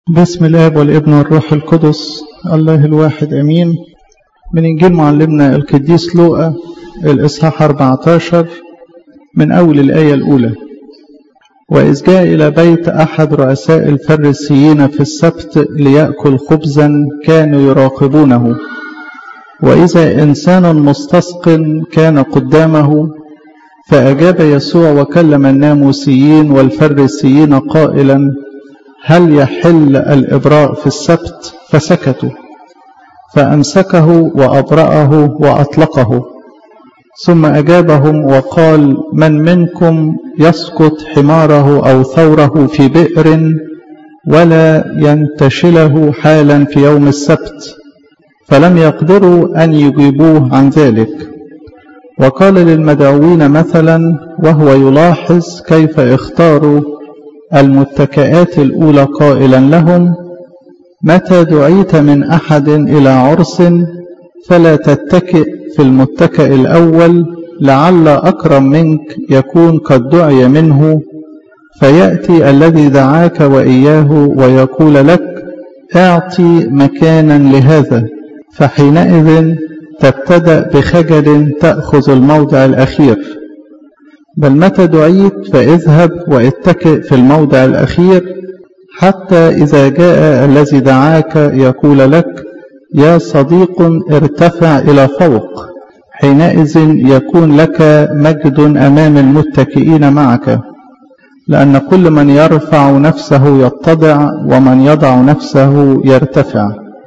بسم الاب والابن والروح القدس الله الواحد امين من انجيل معلمنا القديس لوقا الاصحاح 14 من اول الايه الاولى واذ جاء الى بيت احد رؤساء الفريسيين في السبت لياكل خبزا كانوا يراقبونه واذا انسان مستسق كان قدامه فاجاب يسوع وكلم الناموسيين والفريسيين قائلا هل يحل الإبراء في السبت فسكتوا فأمسكه وأبرأه وأطلقه ثم أجابهم وقال من منكم يسقط حماره أو ثوره في بئر ولا ينتشله حالا في يوم السبت فلم يقدروا أن يجيبوه عن ذلك وقال للمدعوين مثلا وهو يلاحظ كيف اختاروا المتكئات الأولى قائلا لهم متى دعيت من أحد إلى عرس فلا تتكئ في المتكئ الأول لعل أكرم منك يكون قد دعي منه فيأتي الذي دعاك وإياه ويقول لك اعطي مكانا لهذا فحينئذ تبتدأ بخجل تأخذ الموضع الأخير بل متى دعيت فاذهب واتكئ في الموضع الأخير حتى إذا جاء الذي دعاك يقول لك يا صديق ارتفع إلى فوق حينئذ يكون لك مجد أمام المتكئين معك لأن كل من يرفع نفسه يتضع ومن يضع نفسه يرتفع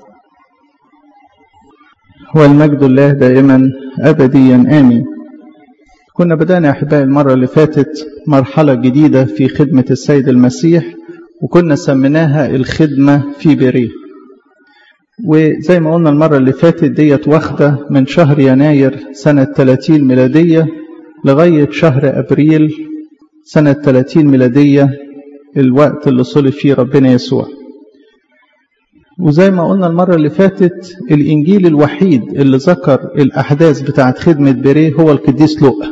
والمجد الله دائما أبديا آمين كنا بدأنا أحبائي المرة اللي فاتت مرحلة جديدة في خدمة السيد المسيح وكنا سميناها الخدمة في بريه وزي ما قلنا المرة اللي فاتت ديت واخدة من شهر يناير سنة 30 ميلادية لغاية شهر أبريل سنة 30 ميلادية الوقت اللي صلب فيه ربنا يسوع وزي ما قلنا المرة اللي فاتت الإنجيل الوحيد اللي ذكر الأحداث بتاعت خدمة بريه هو القديس لوقا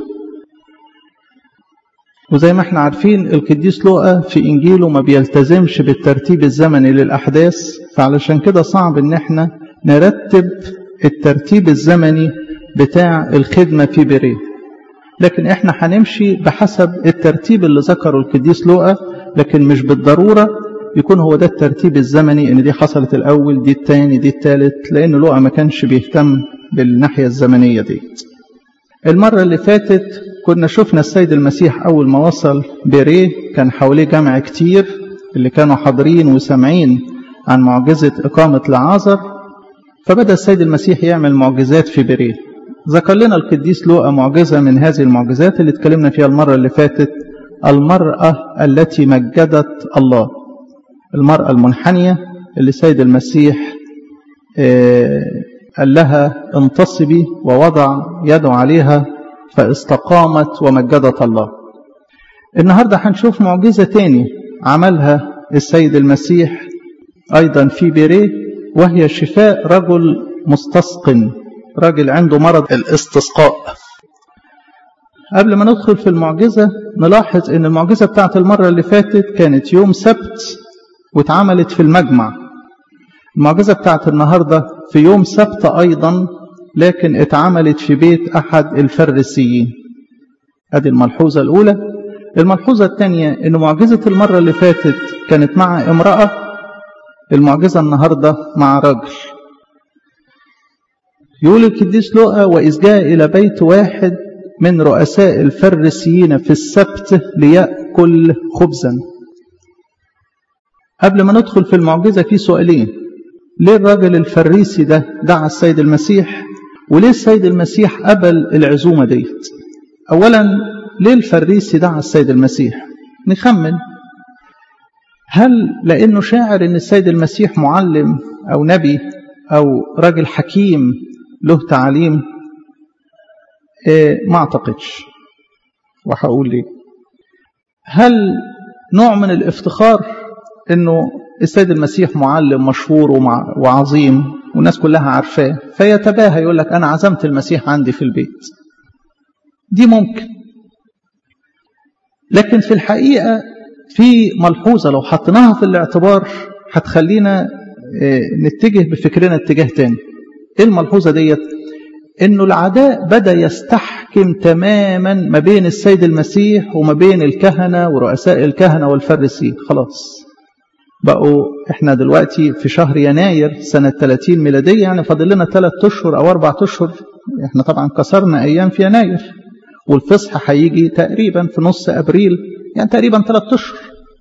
وزي ما احنا عارفين القديس لوقا في إنجيله ما بيلتزمش بالترتيب الزمني للأحداث فعلشان كده صعب إن احنا نرتب الترتيب الزمني بتاع الخدمة في بريه لكن احنا هنمشي بحسب الترتيب اللي ذكره القديس لوقا لكن مش بالضرورة يكون هو ده الترتيب الزمني ان دي حصلت الاول دي الثاني دي الثالث لان لوقا ما كانش بيهتم بالناحيه الزمنيه دي المره اللي فاتت كنا شفنا السيد المسيح اول ما وصل بيريه كان حواليه جمع كتير اللي كانوا حاضرين وسامعين عن معجزه اقامه لعازر فبدا السيد المسيح يعمل معجزات في بيريه ذكر لنا القديس لوقا معجزه من هذه المعجزات اللي اتكلمنا فيها المره اللي فاتت المراه التي مجدت الله المرأة المنحنية اللي سيد المسيح قال لها انتصبي ووضع يده عليها فاستقامت ومجدت الله النهاردة هنشوف معجزة تاني عملها السيد المسيح أيضا في بيريه وهي شفاء رجل مستسق راجل عنده مرض الاستسقاء قبل ما ندخل في المعجزة نلاحظ ان المعجزة بتاعت المرة اللي فاتت كانت يوم سبت واتعملت في المجمع المعجزة بتاعت النهاردة في يوم سبت أيضا لكن اتعملت في بيت أحد الفريسيين أدي الملحوظة الأولى الملحوظة الثانية أن معجزة المرة اللي فاتت كانت مع امرأة المعجزة النهاردة مع رجل يقول القديس لوقا وإذ جاء إلى بيت واحد من رؤساء الفريسيين في السبت ليأكل خبزا قبل ما ندخل في المعجزة في سؤالين ليه الراجل الفريسي ده دعا السيد المسيح وليه السيد المسيح قبل العزومة ديت أولا ليه الفريسي دعا السيد المسيح نخمن هل لأنه شاعر أن السيد المسيح معلم أو نبي أو راجل حكيم له تعليم إيه ما أعتقدش وهقول ليه هل نوع من الافتخار انه السيد المسيح معلم مشهور وعظيم والناس كلها عارفاه فيتباهى يقول لك انا عزمت المسيح عندي في البيت دي ممكن لكن في الحقيقه في ملحوظه لو حطيناها في الاعتبار هتخلينا نتجه بفكرنا اتجاه تاني ايه الملحوظة ديت انه العداء بدأ يستحكم تماما ما بين السيد المسيح وما بين الكهنة ورؤساء الكهنة والفريسيين خلاص بقوا احنا دلوقتي في شهر يناير سنة 30 ميلادية يعني فاضل لنا 3 اشهر او 4 اشهر احنا طبعا كسرنا ايام في يناير والفصح هيجي تقريبا في نص ابريل يعني تقريبا 3 اشهر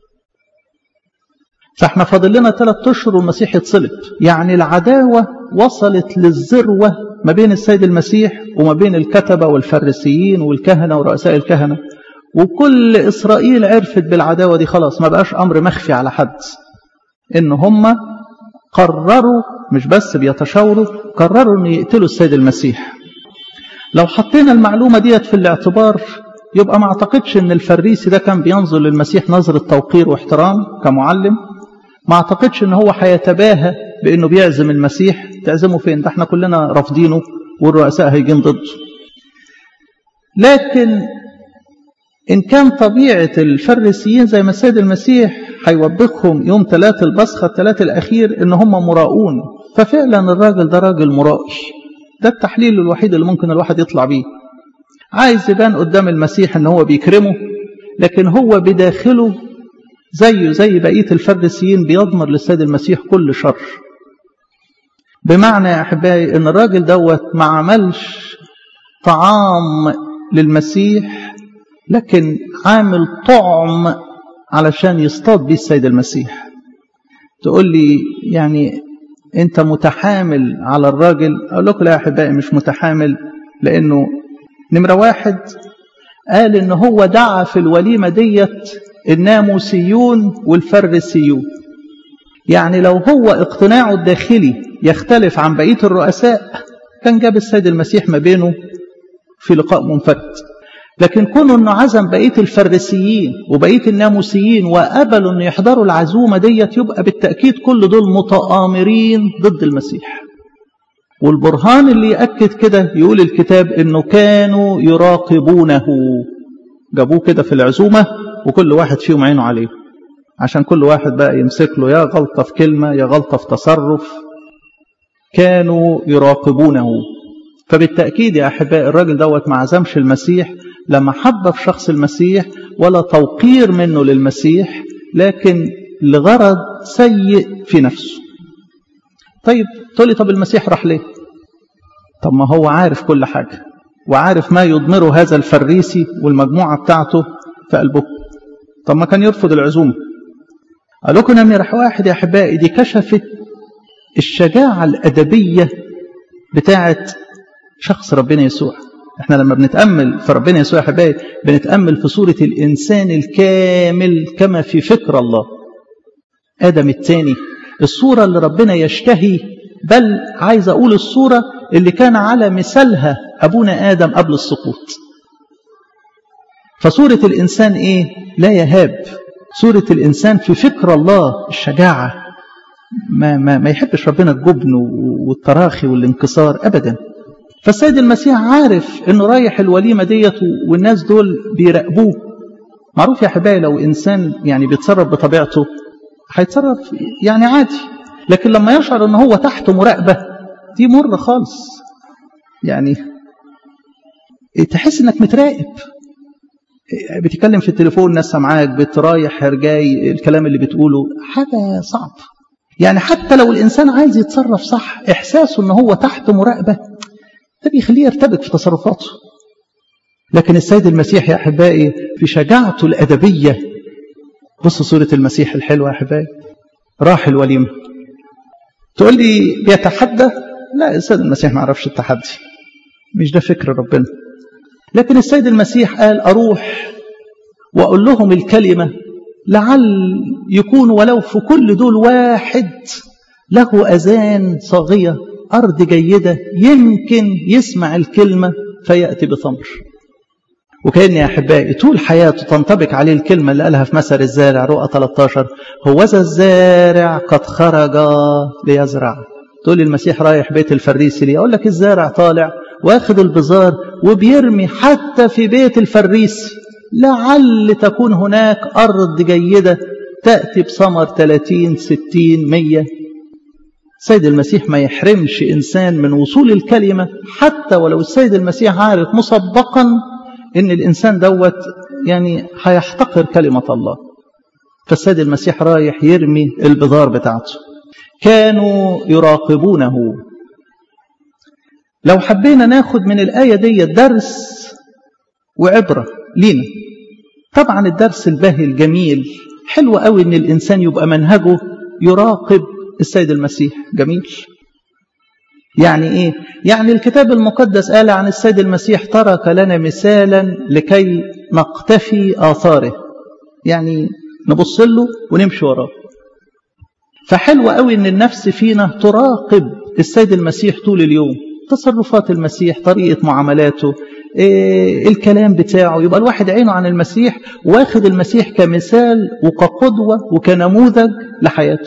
فاحنا فاضل لنا 3 اشهر والمسيح يتصلب يعني العداوة وصلت للذروة ما بين السيد المسيح وما بين الكتبة والفريسيين والكهنة ورؤساء الكهنة وكل إسرائيل عرفت بالعداوة دي خلاص ما بقاش أمر مخفي على حد إن هم قرروا مش بس بيتشاوروا قرروا أن يقتلوا السيد المسيح لو حطينا المعلومة ديت في الاعتبار يبقى ما اعتقدش ان الفريسي ده كان بينظر للمسيح نظرة توقير واحترام كمعلم ما اعتقدش ان هو هيتباهى بانه بيعزم المسيح تعزمه فين ده احنا كلنا رافضينه والرؤساء هيجين ضده لكن ان كان طبيعة الفريسيين زي ما السيد المسيح هيوبخهم يوم ثلاث البصخة الثلاث الاخير ان هم مراؤون ففعلا الراجل ده راجل مرائي ده التحليل الوحيد اللي ممكن الواحد يطلع بيه عايز يبان قدام المسيح ان هو بيكرمه لكن هو بداخله زيه زي بقية الفريسيين بيضمر للسيد المسيح كل شر بمعنى يا أحبائي أن الراجل دوت ما عملش طعام للمسيح لكن عامل طعم علشان يصطاد بيه السيد المسيح تقول لي يعني أنت متحامل على الراجل أقول لكم لا يا أحبائي مش متحامل لأنه نمرة واحد قال إن هو دعا في الوليمة ديت الناموسيون والفريسيون يعني لو هو اقتناعه الداخلي يختلف عن بقية الرؤساء كان جاب السيد المسيح ما بينه في لقاء منفرد لكن كونه انه عزم بقية الفريسيين وبقية الناموسيين وقبلوا انه يحضروا العزومة ديت يبقى بالتأكيد كل دول متآمرين ضد المسيح والبرهان اللي يأكد كده يقول الكتاب انه كانوا يراقبونه جابوه كده في العزومة وكل واحد فيهم عينه عليه عشان كل واحد بقى يمسك له يا غلطة في كلمة يا غلطة في تصرف كانوا يراقبونه فبالتأكيد يا أحبائي الراجل دوت ما عزمش المسيح لا محبة في شخص المسيح ولا توقير منه للمسيح لكن لغرض سيء في نفسه طيب تقول لي طب المسيح راح ليه طب ما هو عارف كل حاجة وعارف ما يضمره هذا الفريسي والمجموعة بتاعته في قلبه طب ما كان يرفض العزومة قال لكم نمرة واحد يا أحبائي دي كشفت الشجاعة الأدبية بتاعت شخص ربنا يسوع احنا لما بنتأمل في ربنا يسوع يا أحبائي بنتأمل في صورة الإنسان الكامل كما في فكر الله آدم الثاني الصورة اللي ربنا يشتهي بل عايز أقول الصورة اللي كان على مثالها أبونا آدم قبل السقوط فصورة الإنسان إيه؟ لا يهاب صورة الإنسان في فكر الله الشجاعة ما, ما, ما يحبش ربنا الجبن والتراخي والانكسار أبدا فالسيد المسيح عارف أنه رايح الوليمة ديت والناس دول بيراقبوه معروف يا حبايبي لو إنسان يعني بيتصرف بطبيعته هيتصرف يعني عادي لكن لما يشعر أنه هو تحت مراقبة دي مر خالص يعني تحس انك متراقب بتتكلم في التليفون ناس معاك بترايح رجاي الكلام اللي بتقوله حاجة صعب يعني حتى لو الإنسان عايز يتصرف صح إحساسه أنه هو تحت مراقبة ده بيخليه يرتبك في تصرفاته لكن السيد المسيح يا أحبائي في شجاعته الأدبية بص صورة المسيح الحلوة يا أحبائي راح الوليمة تقول لي بيتحدى لا السيد المسيح ما عرفش التحدي مش ده فكر ربنا لكن السيد المسيح قال أروح وأقول لهم الكلمة لعل يكون ولو في كل دول واحد له أذان صاغية أرض جيدة يمكن يسمع الكلمة فيأتي بثمر وكأن يا أحبائي طول حياته تنطبق عليه الكلمة اللي قالها في مثل الزارع رؤى 13 هوذا الزارع قد خرج ليزرع تقول المسيح رايح بيت الفريسي ليه أقول لك الزارع طالع واخد البزار وبيرمي حتى في بيت الفريسي لعل تكون هناك أرض جيدة تأتي بثمر 30 60 100 السيد المسيح ما يحرمش إنسان من وصول الكلمة حتى ولو السيد المسيح عارف مسبقا إن الإنسان دوت يعني هيحتقر كلمة الله فالسيد المسيح رايح يرمي البذار بتاعته كانوا يراقبونه لو حبينا ناخد من الآية دي درس وعبرة لينا طبعا الدرس الباهي الجميل حلو قوي ان الانسان يبقى منهجه يراقب السيد المسيح جميل يعني ايه يعني الكتاب المقدس قال عن السيد المسيح ترك لنا مثالا لكي نقتفي اثاره يعني نبص له ونمشي وراه فحلو قوي ان النفس فينا تراقب السيد المسيح طول اليوم تصرفات المسيح طريقه معاملاته إيه الكلام بتاعه يبقى الواحد عينه عن المسيح واخد المسيح كمثال وكقدوة وكنموذج لحياته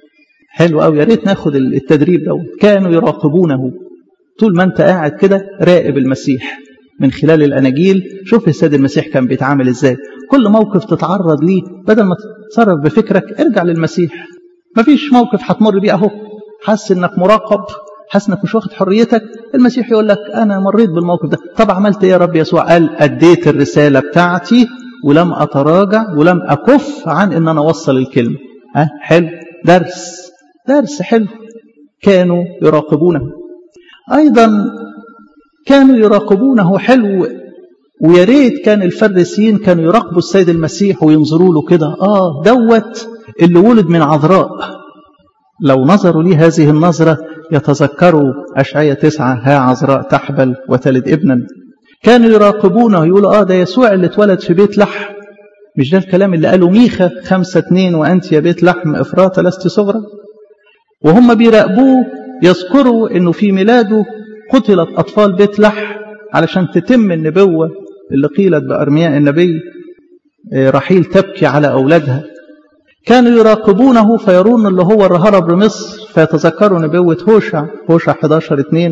حلو قوي يا ريت ناخد التدريب ده كانوا يراقبونه طول ما انت قاعد كده راقب المسيح من خلال الاناجيل شوف السيد المسيح كان بيتعامل ازاي كل موقف تتعرض ليه بدل ما تتصرف بفكرك ارجع للمسيح مفيش موقف هتمر بيه اهو حاسس انك مراقب حاسس انك مش واخد حريتك المسيح يقول لك انا مريت بالموقف ده طب عملت ايه يا رب يسوع قال اديت الرساله بتاعتي ولم اتراجع ولم اكف عن ان انا اوصل الكلمه ها أه؟ حلو درس درس حلو كانوا يراقبونه ايضا كانوا يراقبونه حلو ويا ريت كان الفريسيين كانوا يراقبوا السيد المسيح وينظروا له كده اه دوت اللي ولد من عذراء لو نظروا لي هذه النظره يتذكروا أشعية تسعة ها عذراء تحبل وتلد ابنا كانوا يراقبونه يقولوا آه ده يسوع اللي اتولد في بيت لحم مش ده الكلام اللي قاله ميخا خمسة اتنين وأنت يا بيت لحم إفراط لست صغرى وهم بيراقبوه يذكروا أنه في ميلاده قتلت أطفال بيت لحم علشان تتم النبوة اللي قيلت بأرمياء النبي رحيل تبكي على أولادها كانوا يراقبونه فيرون اللي هو الهرب لمصر فيتذكروا نبوة هوشع هوشع 11 2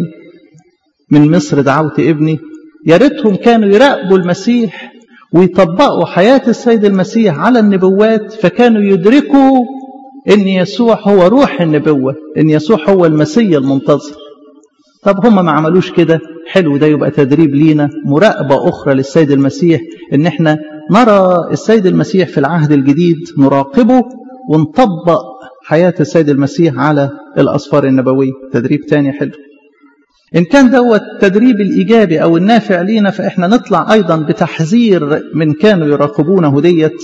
من مصر دعوت ابني يا ريتهم كانوا يراقبوا المسيح ويطبقوا حياة السيد المسيح على النبوات فكانوا يدركوا ان يسوع هو روح النبوة ان يسوع هو المسيح المنتظر طب هم ما عملوش كده حلو ده يبقى تدريب لينا مراقبة أخرى للسيد المسيح إن احنا نرى السيد المسيح في العهد الجديد نراقبه ونطبق حياة السيد المسيح على الأسفار النبوية تدريب تاني حلو إن كان دوت التدريب الإيجابي أو النافع لينا فإحنا نطلع أيضا بتحذير من كانوا يراقبونه ديت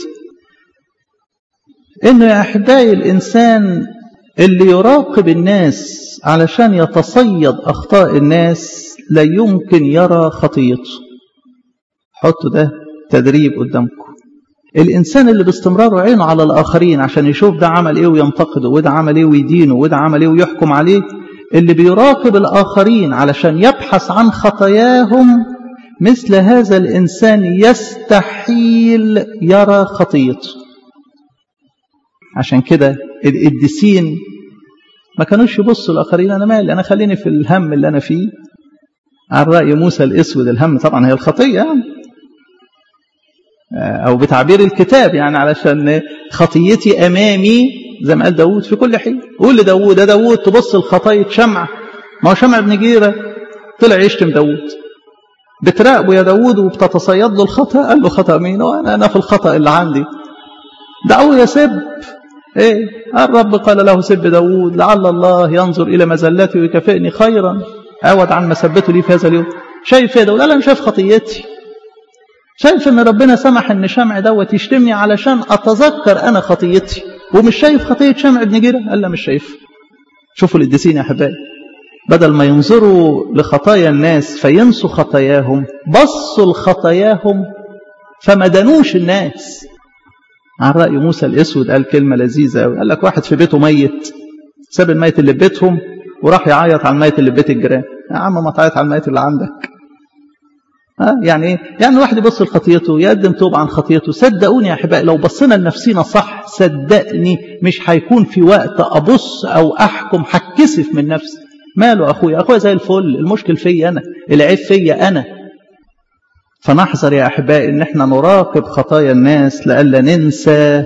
إنه يا أحبائي الإنسان اللي يراقب الناس علشان يتصيد أخطاء الناس لا يمكن يرى خطيته حطوا ده تدريب قدامكم الإنسان اللي باستمرار عينه على الآخرين عشان يشوف ده عمل إيه وينتقده وده عمل إيه ويدينه وده عمل إيه ويحكم عليه اللي بيراقب الآخرين علشان يبحث عن خطاياهم مثل هذا الإنسان يستحيل يرى خطيته عشان كده القديسين ما كانوش يبصوا الآخرين أنا مالي أنا خليني في الهم اللي أنا فيه عن رأي موسى الأسود الهم طبعا هي الخطية يعني أو بتعبير الكتاب يعني علشان خطيتي أمامي زي ما قال داود في كل حين قول لداود يا داود تبص الخطايا شمع ما هو شمع بن جيرة طلع يشتم داود بتراقبه يا داود وبتتصيد له الخطأ قال له خطأ مين وأنا أنا في الخطأ اللي عندي دعوه يسب ايه الرب قال له سب داود لعل الله ينظر إلى مزلتي ويكافئني خيرا عوض عن مسبته لي في هذا اليوم شايف ايه داود قال انا شايف خطيتي شايف ان ربنا سمح ان شمع دوت يشتمني علشان اتذكر انا خطيتي ومش شايف خطيه شمع ابن جيره قال لا مش شايف شوفوا القديسين يا احبائي بدل ما ينظروا لخطايا الناس فينسوا خطاياهم بصوا لخطاياهم فما دانوش الناس عن رأي موسى الأسود قال كلمة لذيذة قوي قال لك واحد في بيته ميت ساب الميت اللي في بيتهم وراح يعيط على الميت اللي في بيت الجيران يا عم ما تعيط على الميت اللي عندك ها يعني ايه يعني الواحد يبص لخطيته يقدم توبة عن خطيته صدقوني يا احبائي لو بصينا لنفسينا صح صدقني مش هيكون في وقت ابص او احكم هتكسف من نفسي ماله اخويا اخويا زي الفل المشكل فيا انا العيب فيا انا فنحذر يا احبائي ان احنا نراقب خطايا الناس لئلا ننسى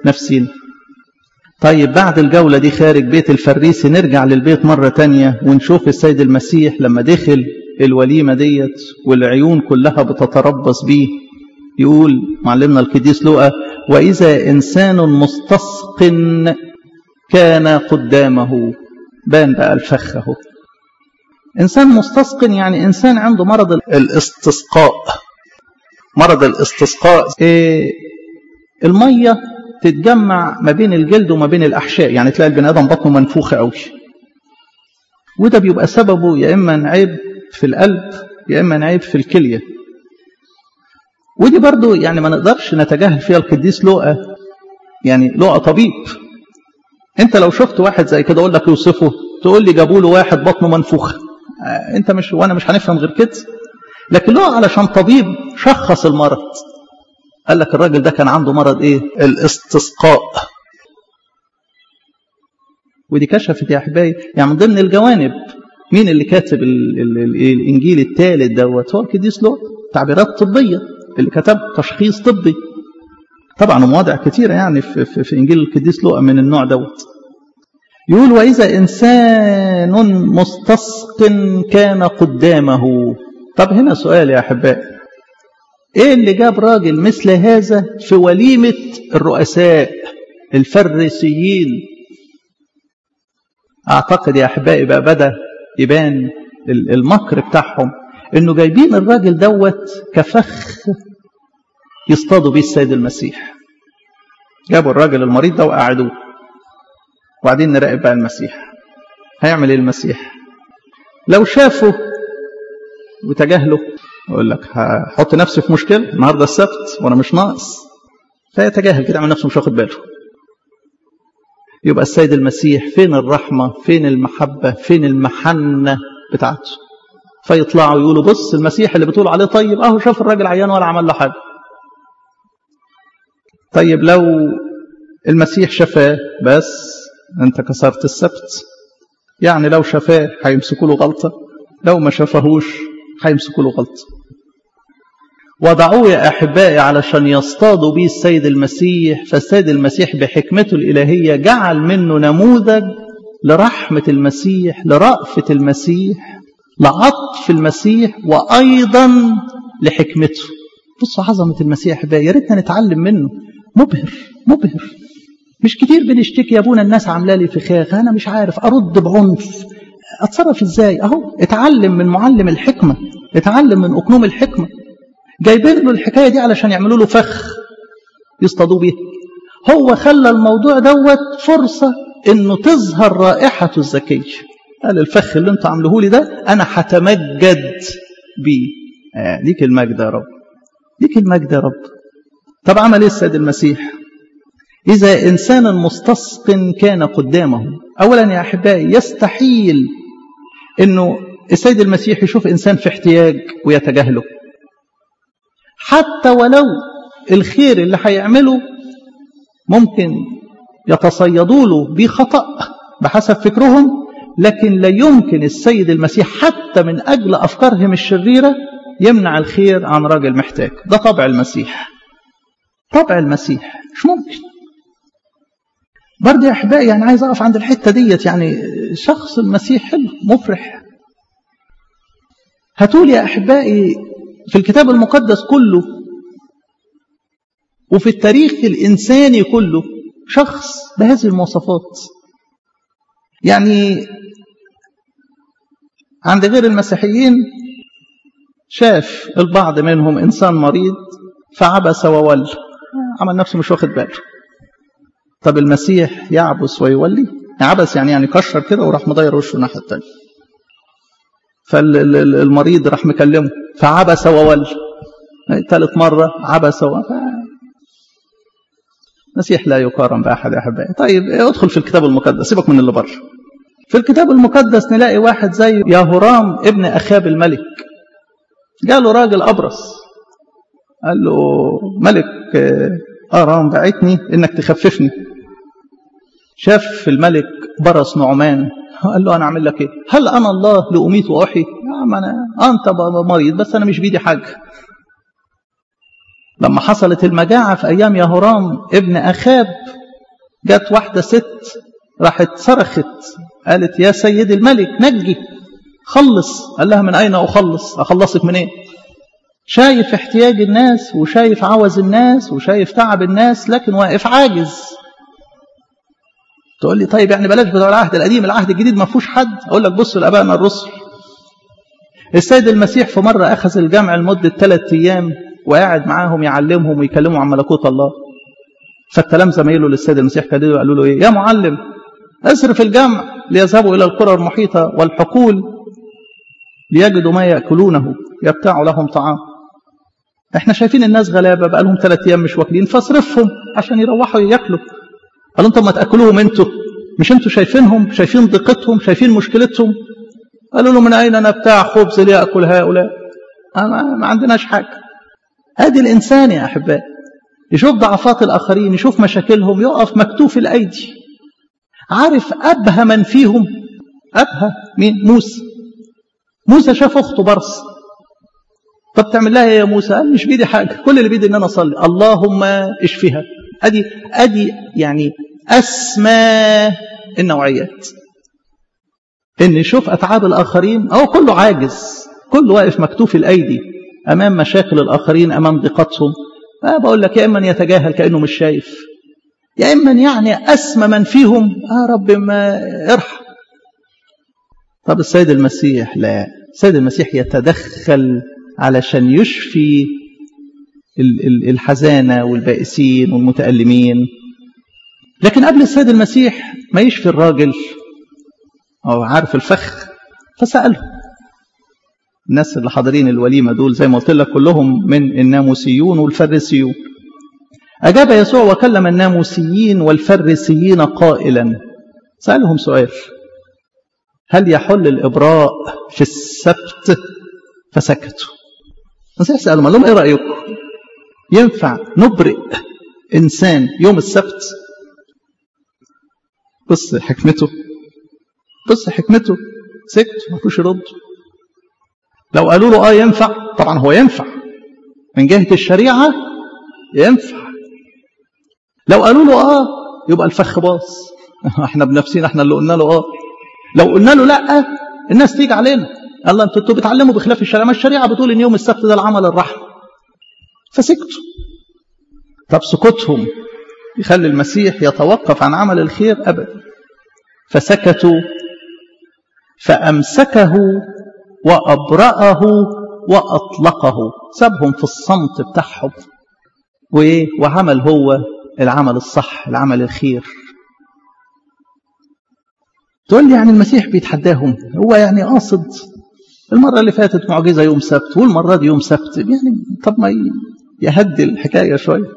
نفسينا طيب بعد الجولة دي خارج بيت الفريسي نرجع للبيت مرة تانية ونشوف السيد المسيح لما دخل الوليمة ديت والعيون كلها بتتربص بيه يقول معلمنا القديس لوقا وإذا إنسان مستسق كان قدامه بان بقى الفخ اهو إنسان مستسق يعني إنسان عنده مرض الاستسقاء مرض الاستسقاء إيه المية تتجمع ما بين الجلد وما بين الأحشاء يعني تلاقي البني آدم بطنه منفوخة قوي وده بيبقى سببه يا إما عيب في القلب يا إما عيب في الكلية ودي برضو يعني ما نقدرش نتجاهل فيها القديس لوقا يعني لوقا طبيب انت لو شفت واحد زي كده اقول لك يوصفه تقول لي جابوا له واحد بطنه منفوخه انت مش وانا مش هنفهم غير كده لكن لوقا علشان طبيب شخص المرض قال لك الراجل ده كان عنده مرض ايه الاستسقاء ودي كشفت يا احبائي يعني من ضمن الجوانب مين اللي كاتب ال ال ال الانجيل الثالث دوت هو القديس لوقا تعبيرات طبيه اللي كتب تشخيص طبي طبعا مواضع كثيرة يعني في, في, في إنجيل القديس لوقا من النوع دوت يقول وإذا إنسان مستسق كان قدامه طب هنا سؤال يا أحبائي إيه اللي جاب راجل مثل هذا في وليمة الرؤساء الفريسيين أعتقد يا أحبائي بقى بدأ يبان المكر بتاعهم إنه جايبين الراجل دوت كفخ يصطادوا بيه السيد المسيح جابوا الراجل المريض ده وقعدوه وبعدين نراقب بقى المسيح هيعمل ايه المسيح لو شافوا وتجاهلوا يقول لك هحط نفسي في مشكله النهارده السبت وانا مش ناقص فيتجاهل كده عمل نفسه مش واخد باله يبقى السيد المسيح فين الرحمه فين المحبه فين المحنه بتاعته فيطلعوا يقولوا بص المسيح اللي بتقول عليه طيب اهو شاف الراجل عيان ولا عمل له حاجه طيب لو المسيح شفاه بس انت كسرت السبت يعني لو شفاه هيمسكوا له غلطة لو ما شفاهوش هيمسكوا له غلطة وضعوه يا أحبائي علشان يصطادوا به السيد المسيح فالسيد المسيح بحكمته الإلهية جعل منه نموذج لرحمة المسيح لرأفة المسيح لعطف المسيح وأيضا لحكمته بصوا عظمة المسيح أحبائي يا ريتنا نتعلم منه مبهر مبهر مش كتير بنشتكي يا ابونا الناس عامله لي فخاخ انا مش عارف ارد بعنف اتصرف ازاي اهو اتعلم من معلم الحكمه اتعلم من اقنوم الحكمه جايبين له الحكايه دي علشان يعملوا له فخ يصطادوه بيه هو خلى الموضوع دوت فرصه انه تظهر رائحته الذكيه قال الفخ اللي انتوا عاملوه لي ده انا هتمجد بيه آه ليك المجد يا رب ليك المجد يا رب طب عمل ايه السيد المسيح إذا إنسان مستسق كان قدامه أولا يا أحبائي يستحيل أنه السيد المسيح يشوف إنسان في احتياج ويتجاهله حتى ولو الخير اللي هيعمله ممكن يتصيدوا له بخطأ بحسب فكرهم لكن لا يمكن السيد المسيح حتى من أجل أفكارهم الشريرة يمنع الخير عن راجل محتاج ده طبع المسيح طبع المسيح مش ممكن برضه يا احبائي يعني عايز اقف عند الحته ديت يعني شخص المسيح حلو مفرح هتقول يا احبائي في الكتاب المقدس كله وفي التاريخ الانساني كله شخص بهذه المواصفات يعني عند غير المسيحيين شاف البعض منهم انسان مريض فعبس وولى عمل نفسه مش واخد باله طب المسيح يعبس ويولي عبس يعني يعني كشر كده وراح مضير وشه الناحيه الثانيه فالمريض راح مكلمه فعبس وولى ثالث مره عبس و المسيح لا يقارن باحد يا احبائي طيب ادخل في الكتاب المقدس سيبك من اللي بره في الكتاب المقدس نلاقي واحد زي يهورام ابن اخاب الملك جاله راجل ابرص قال له ملك ارام بعتني انك تخففني شاف الملك برص نعمان قال له انا اعمل لك ايه هل انا الله لاميت واحي يا ما انا انت مريض بس انا مش بيدي حاجه لما حصلت المجاعة في أيام يهورام ابن أخاب جت واحدة ست راحت صرخت قالت يا سيد الملك نجي خلص قال لها من أين أخلص أخلصك من إيه شايف احتياج الناس وشايف عوز الناس وشايف تعب الناس لكن واقف عاجز تقول لي طيب يعني بلاش بتوع العهد القديم العهد الجديد ما فيهوش حد اقول لك بصوا لابائنا الرسل السيد المسيح في مره اخذ الجمع لمده ثلاث ايام وقاعد معاهم يعلمهم ويكلموا عن ملكوت الله فالتلام زمايله للسيد المسيح كانوا قالوا له ايه يا معلم اصرف الجمع ليذهبوا الى القرى المحيطه والحقول ليجدوا ما ياكلونه يبتاعوا لهم طعام احنا شايفين الناس غلابه بقى لهم ثلاث ايام مش واكلين فاصرفهم عشان يروحوا ياكلوا قالوا انتم ما تاكلوهم انتوا مش انتوا شايفينهم شايفين ضيقتهم شايفين مشكلتهم قالوا له من اين نبتاع خبز لياكل هؤلاء ما عندناش حاجه ادي الانسان يا احبائي يشوف ضعفات الاخرين يشوف مشاكلهم يقف مكتوف الايدي عارف ابهى من فيهم ابهى مين موسى موسى شاف اخته برص طب تعمل لها يا موسى قال مش بيدي حاجه كل اللي بيدي ان انا اصلي اللهم اشفيها ادي ادي يعني اسمى النوعيات ان يشوف اتعاب الاخرين او كله عاجز كله واقف مكتوف الايدي امام مشاكل الاخرين امام ضيقتهم أه بقول لك يا اما يتجاهل كانه مش شايف يا اما يعني اسمى من فيهم اه رب ما ارحم طب السيد المسيح لا السيد المسيح يتدخل علشان يشفي الحزانة والبائسين والمتألمين لكن قبل السيد المسيح ما يشفي الراجل أو عارف الفخ فسأله الناس اللي حاضرين الوليمة دول زي ما قلت لك كلهم من الناموسيون والفريسيون أجاب يسوع وكلم الناموسيين والفريسيين قائلا سألهم سؤال هل يحل الإبراء في السبت فسكتوا المسيح سألهم قال لهم إيه رأيكم ينفع نبرئ إنسان يوم السبت بص حكمته بص حكمته سكت ما فيش رد لو قالوا له اه ينفع طبعا هو ينفع من جهة الشريعة ينفع لو قالوا له اه يبقى الفخ باص احنا بنفسنا احنا اللي قلنا له اه لو قلنا له لا الناس تيجي علينا الله انتوا انتوا بتعلموا بخلاف الشريعه ما الشريعه بتقول ان يوم السبت ده العمل الرحمه فسكتوا طب سكوتهم يخلي المسيح يتوقف عن عمل الخير ابدا فسكتوا فامسكه وابراه واطلقه سابهم في الصمت بتاعهم وايه وعمل هو العمل الصح العمل الخير تقول لي يعني المسيح بيتحداهم هو يعني قاصد المرة اللي فاتت معجزة يوم سبت والمرة دي يوم سبت يعني طب ما يهدي الحكاية شوية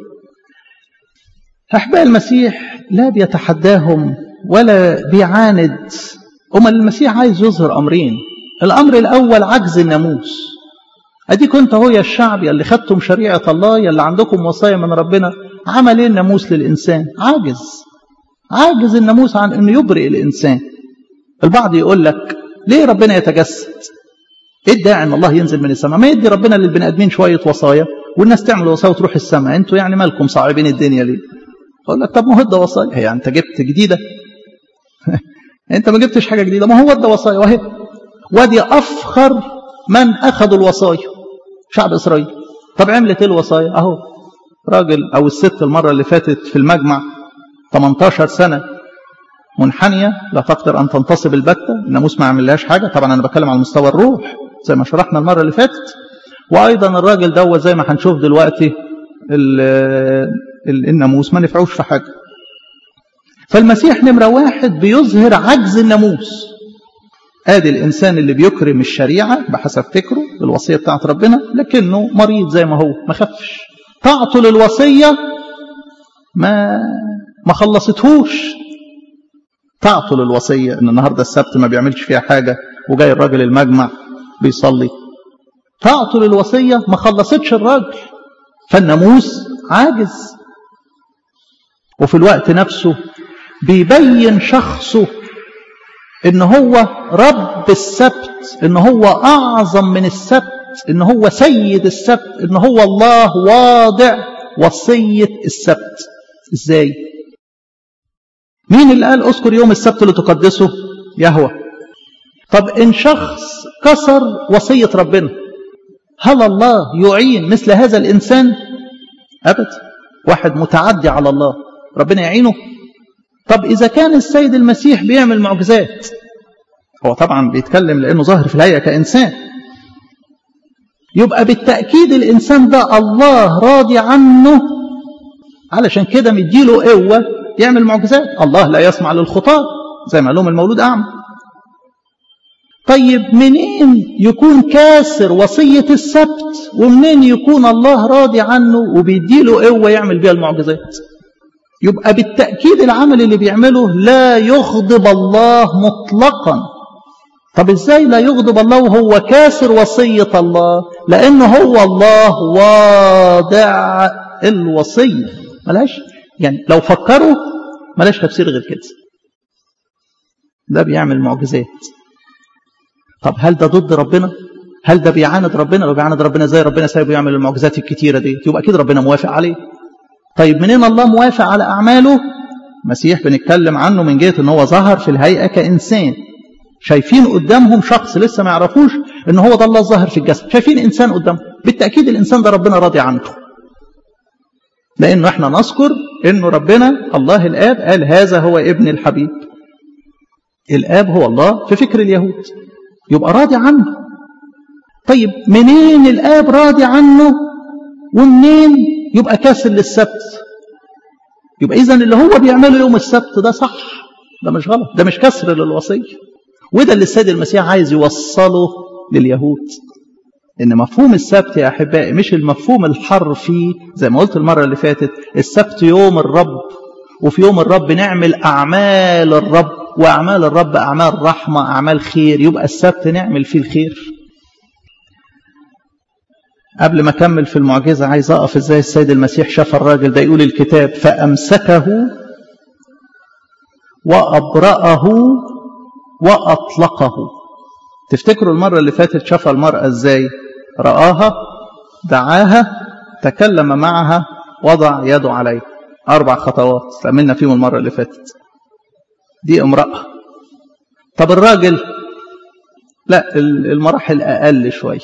أحباء المسيح لا بيتحداهم ولا بيعاند أما المسيح عايز يظهر أمرين الأمر الأول عجز الناموس أديك أنت هو يا الشعب يلي خدتم شريعة الله يلي عندكم وصايا من ربنا عمل إيه الناموس للإنسان عاجز عاجز الناموس عن أنه يبرئ الإنسان البعض يقول لك ليه ربنا يتجسد ايه الداعي ان الله ينزل من السماء ما يدي ربنا للبني ادمين شويه وصايا والناس تعمل وصايا وتروح السماء انتوا يعني مالكم صعبين الدنيا ليه اقول لك طب ما هو ادى وصايا هي انت جبت جديده انت ما جبتش حاجه جديده ما هو ادى وصايا وهي وادي افخر من اخذوا الوصايا شعب اسرائيل طب عملت ايه الوصايا اهو راجل او الست المره اللي فاتت في المجمع 18 سنه منحنيه لا تقدر ان تنتصب البته الناموس ما عملهاش حاجه طبعا انا بتكلم على مستوى الروح زي ما شرحنا المره اللي فاتت وايضا الراجل دوت زي ما هنشوف دلوقتي الناموس ما نفعوش في حاجه فالمسيح نمره واحد بيظهر عجز الناموس ادي الانسان اللي بيكرم الشريعه بحسب فكره الوصيه بتاعت ربنا لكنه مريض زي ما هو ما خفش طاعته للوصيه ما ما خلصتهوش طاعته للوصيه ان النهارده السبت ما بيعملش فيها حاجه وجاي الراجل المجمع بيصلي طاعته للوصيه ما خلصتش الراجل فالناموس عاجز وفي الوقت نفسه بيبين شخصه ان هو رب السبت ان هو اعظم من السبت ان هو سيد السبت ان هو الله واضع وصية السبت ازاي مين اللي قال اذكر يوم السبت لتقدسه يهوه طب ان شخص كسر وصية ربنا هل الله يعين مثل هذا الانسان ابدا واحد متعدي على الله ربنا يعينه طب اذا كان السيد المسيح بيعمل معجزات هو طبعا بيتكلم لانه ظاهر في الهيئه كانسان يبقى بالتاكيد الانسان ده الله راضي عنه علشان كده مديله قوه يعمل معجزات الله لا يسمع للخطاب زي ما قال لهم المولود اعمى طيب منين يكون كاسر وصيه السبت ومنين يكون الله راضي عنه وبيديله قوه يعمل بيها المعجزات يبقى بالتاكيد العمل اللي بيعمله لا يغضب الله مطلقا طب ازاي لا يغضب الله وهو كاسر وصية الله لانه هو الله واضع الوصية ملاش يعني لو فكروا ملاش تفسير غير كده ده بيعمل معجزات طب هل ده ضد ربنا هل ده بيعاند ربنا لو بيعاند ربنا ازاي ربنا سايبه يعمل المعجزات الكتيرة دي يبقى اكيد ربنا موافق عليه طيب منين الله موافق على اعماله مسيح بنتكلم عنه من جهة ان هو ظهر في الهيئة كإنسان شايفين قدامهم شخص لسه ما يعرفوش ان هو ده الله الظاهر في الجسد شايفين انسان قدامهم بالتاكيد الانسان ده ربنا راضي عنه لانه احنا نذكر انه ربنا الله الاب قال هذا هو ابن الحبيب الاب هو الله في فكر اليهود يبقى راضي عنه طيب منين الاب راضي عنه ومنين يبقى كاسر للسبت يبقى اذا اللي هو بيعمله يوم السبت ده صح ده مش غلط ده مش كسر للوصيه وده اللي السيد المسيح عايز يوصله لليهود ان مفهوم السبت يا احبائي مش المفهوم الحرفي زي ما قلت المره اللي فاتت السبت يوم الرب وفي يوم الرب نعمل اعمال الرب واعمال الرب اعمال رحمه اعمال خير يبقى السبت نعمل فيه الخير قبل ما اكمل في المعجزه عايز اقف ازاي السيد المسيح شاف الراجل ده يقول الكتاب فامسكه وابرأه وأطلقه تفتكروا المرة اللي فاتت شاف المرأة ازاي رآها دعاها تكلم معها وضع يده عليه أربع خطوات تأملنا فيهم المرة اللي فاتت دي امرأة طب الراجل لا المراحل أقل شوية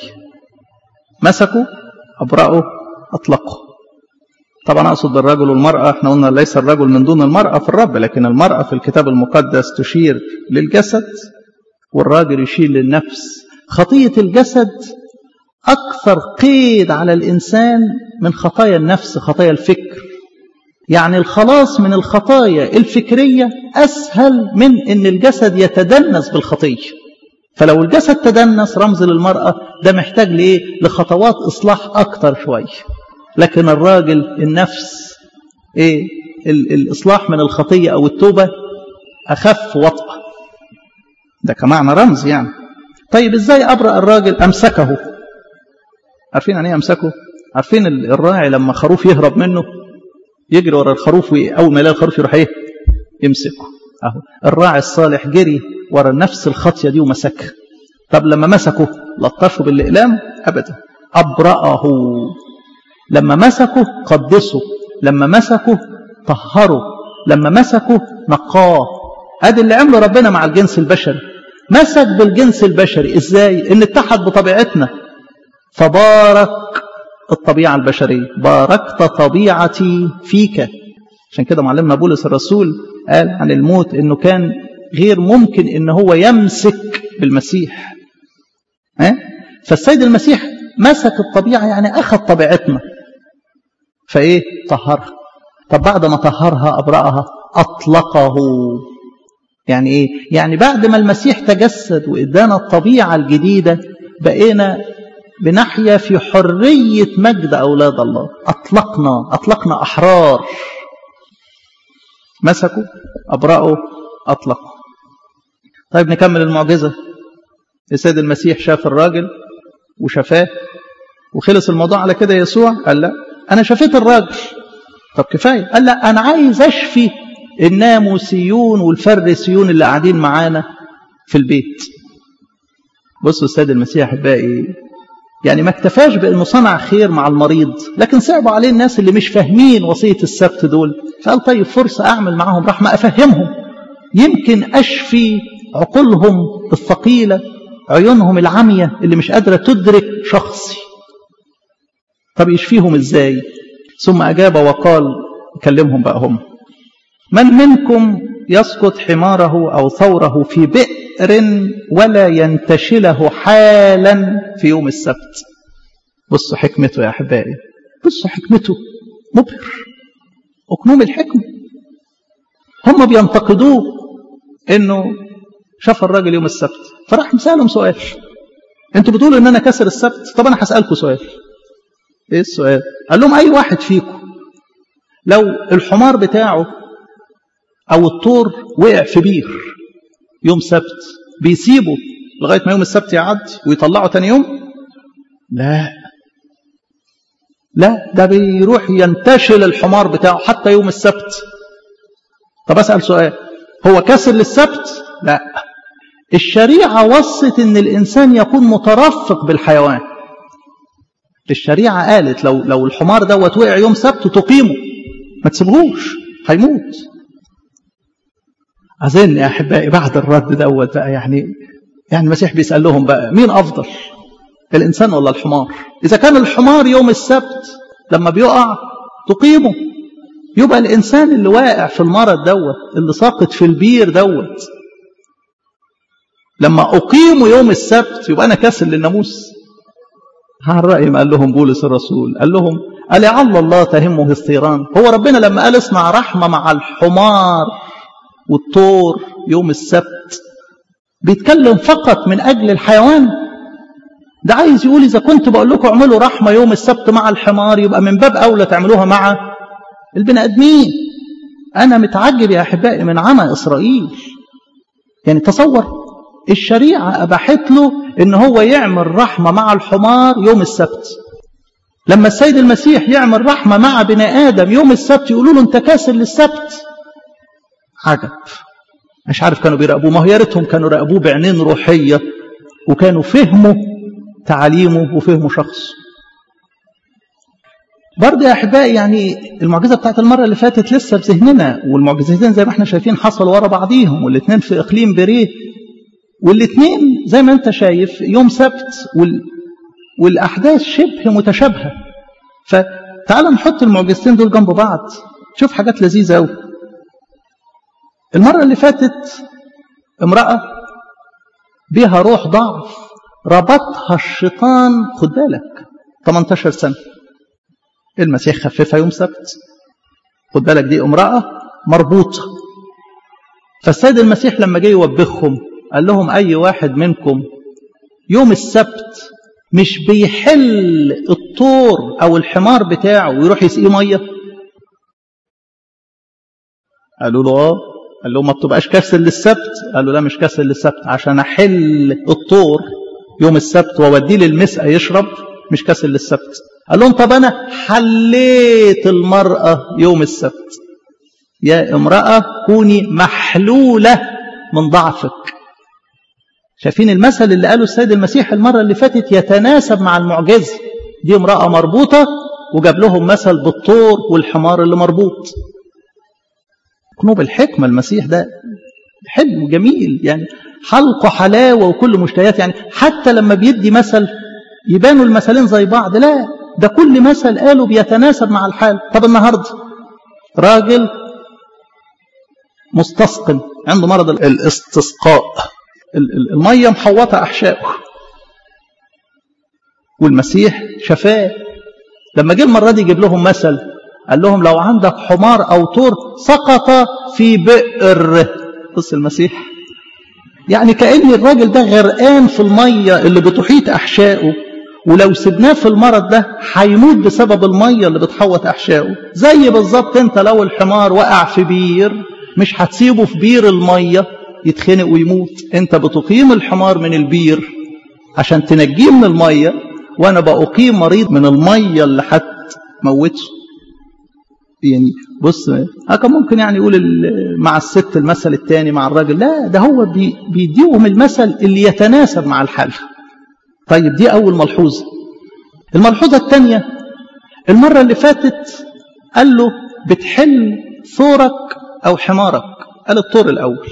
مسكوا أبرأوا أطلقوا طبعا أقصد بالرجل والمرأة احنا قلنا ليس الرجل من دون المرأة في الرب لكن المرأة في الكتاب المقدس تشير للجسد والراجل يشير للنفس خطية الجسد أكثر قيد على الإنسان من خطايا النفس خطايا الفكر يعني الخلاص من الخطايا الفكرية أسهل من أن الجسد يتدنس بالخطية فلو الجسد تدنس رمز للمرأة ده محتاج لإيه؟ لخطوات إصلاح أكتر شوية لكن الراجل النفس ايه الاصلاح من الخطيه او التوبه اخف وطأ ده كمعنى رمز يعني طيب ازاي ابرأ الراجل امسكه عارفين يعني ايه امسكه عارفين الراعي لما خروف يهرب منه يجري ورا الخروف اول ما يلاقي الخروف يروح ايه يمسكه اهو الراعي الصالح جري ورا نفس الخطيه دي ومسكها طب لما مسكه لطشه بالاقلام ابدا ابرأه لما مسكه قدسه لما مسكه طهره لما مسكه نقاه ادي اللي عمله ربنا مع الجنس البشري مسك بالجنس البشري ازاي ان اتحد بطبيعتنا فبارك الطبيعة البشرية باركت طبيعتي فيك عشان كده معلمنا بولس الرسول قال عن الموت انه كان غير ممكن ان هو يمسك بالمسيح ها؟ فالسيد المسيح مسك الطبيعة يعني أخذ طبيعتنا فإيه طهرها طب بعد ما طهرها أبرأها أطلقه يعني إيه يعني بعد ما المسيح تجسد وإدانا الطبيعة الجديدة بقينا بنحيا في حرية مجد أولاد الله أطلقنا أطلقنا أحرار مسكوا أبرأوا أطلقوا طيب نكمل المعجزة السيد المسيح شاف الراجل وشفاه وخلص الموضوع على كده يسوع قال لا أنا شفيت الراجل طب كفاية قال لا أنا عايز أشفي الناموسيون والفريسيون اللي قاعدين معانا في البيت بصوا السيد المسيح أحبائي يعني ما اكتفاش بانه صنع خير مع المريض لكن صعبوا عليه الناس اللي مش فاهمين وصيه السبت دول فقال طيب فرصه اعمل معاهم رحمه افهمهم يمكن اشفي عقولهم الثقيله عيونهم العمية اللي مش قادرة تدرك شخصي طب يشفيهم ازاي ثم أجاب وقال كلمهم بقى هم من منكم يسقط حماره أو ثوره في بئر ولا ينتشله حالا في يوم السبت بصوا حكمته يا أحبائي بصوا حكمته مبهر أكنوم الحكمة هم بينتقدوه انه شاف الراجل يوم السبت فراح مسألهم سؤال انتوا بتقولوا ان انا كسر السبت طب انا هسألكم سؤال ايه السؤال قال لهم اي واحد فيكم لو الحمار بتاعه او الطور وقع في بير يوم سبت بيسيبه لغاية ما يوم السبت يعدي ويطلعه تاني يوم لا لا ده بيروح ينتشل الحمار بتاعه حتى يوم السبت طب اسأل سؤال هو كسر للسبت لا الشريعة وصت ان الانسان يكون مترفق بالحيوان الشريعة قالت لو لو الحمار دوت وقع يوم سبت تقيمه ما تسيبهوش هيموت أظن يا أحبائي بعد الرد دوت بقى يعني يعني المسيح بيسأل لهم بقى مين أفضل الإنسان ولا الحمار إذا كان الحمار يوم السبت لما بيقع تقيمه يبقى الإنسان اللي واقع في المرض دوت اللي ساقط في البير دوت لما أقيمه يوم السبت يبقى أنا كاسل للناموس على الرأي ما قال لهم بولس الرسول قال لهم ألعل الله تهمه الثيران هو ربنا لما قال اصنع رحمة مع الحمار والطور يوم السبت بيتكلم فقط من أجل الحيوان ده عايز يقول إذا كنت بقول لكم اعملوا رحمة يوم السبت مع الحمار يبقى من باب أولى تعملوها مع البني آدمين أنا متعجب يا أحبائي من عمى إسرائيل يعني تصور الشريعة أباحت له إن هو يعمل رحمة مع الحمار يوم السبت لما السيد المسيح يعمل رحمة مع بني آدم يوم السبت يقولوا له أنت كاسر للسبت عجب مش عارف كانوا بيراقبوه ما هو يا ريتهم كانوا راقبوه بعينين روحية وكانوا فهموا تعليمه وفهموا شخصه برضه يا احبائي يعني المعجزه بتاعت المره اللي فاتت لسه في ذهننا والمعجزتين زي ما احنا شايفين حصلوا ورا بعضيهم والاثنين في اقليم بريه والاثنين زي ما انت شايف يوم سبت وال... والاحداث شبه متشابهه فتعال نحط المعجزتين دول جنب بعض شوف حاجات لذيذه قوي المره اللي فاتت امراه بها روح ضعف ربطها الشيطان خد بالك 18 سنه المسيح خففها يوم سبت خد بالك دي امراه مربوطه فالسيد المسيح لما جه يوبخهم قال لهم أي واحد منكم يوم السبت مش بيحل الطور أو الحمار بتاعه ويروح يسقيه مية قالوا له اه قال له ما بتبقاش كسر للسبت قال له لا مش كسر للسبت عشان أحل الطور يوم السبت وأوديه للمسقى يشرب مش كسر للسبت قال لهم طب أنا حليت المرأة يوم السبت يا امرأة كوني محلولة من ضعفك شايفين المثل اللي قاله السيد المسيح المرة اللي فاتت يتناسب مع المعجزة دي امرأة مربوطة وجاب لهم مثل بالطور والحمار اللي مربوط قنوب الحكمة المسيح ده حلو جميل يعني حلقه حلاوة وكل مشتهيات يعني حتى لما بيدي مثل يبانوا المثلين زي بعض لا ده كل مثل قاله بيتناسب مع الحال طب النهاردة راجل مستسقن عنده مرض الاستسقاء المية محوطة أحشائه والمسيح شفاه لما جه المرة دي يجيب لهم مثل قال لهم لو عندك حمار أو طور سقط في بئر بص المسيح يعني كأن الراجل ده غرقان في المية اللي بتحيط أحشائه ولو سبناه في المرض ده هيموت بسبب المية اللي بتحوط أحشائه زي بالظبط انت لو الحمار وقع في بير مش هتسيبه في بير المية يتخنق ويموت انت بتقيم الحمار من البير عشان تنجيه من المية وانا بأقيم مريض من المية اللي هتموته يعني بص كان ممكن يعني يقول مع الست المثل الثاني مع الراجل لا ده هو بي بيديهم المثل اللي يتناسب مع الحال طيب دي أول ملحوظة الملحوظة الثانية المرة اللي فاتت قال له بتحل ثورك أو حمارك قال الطور الأول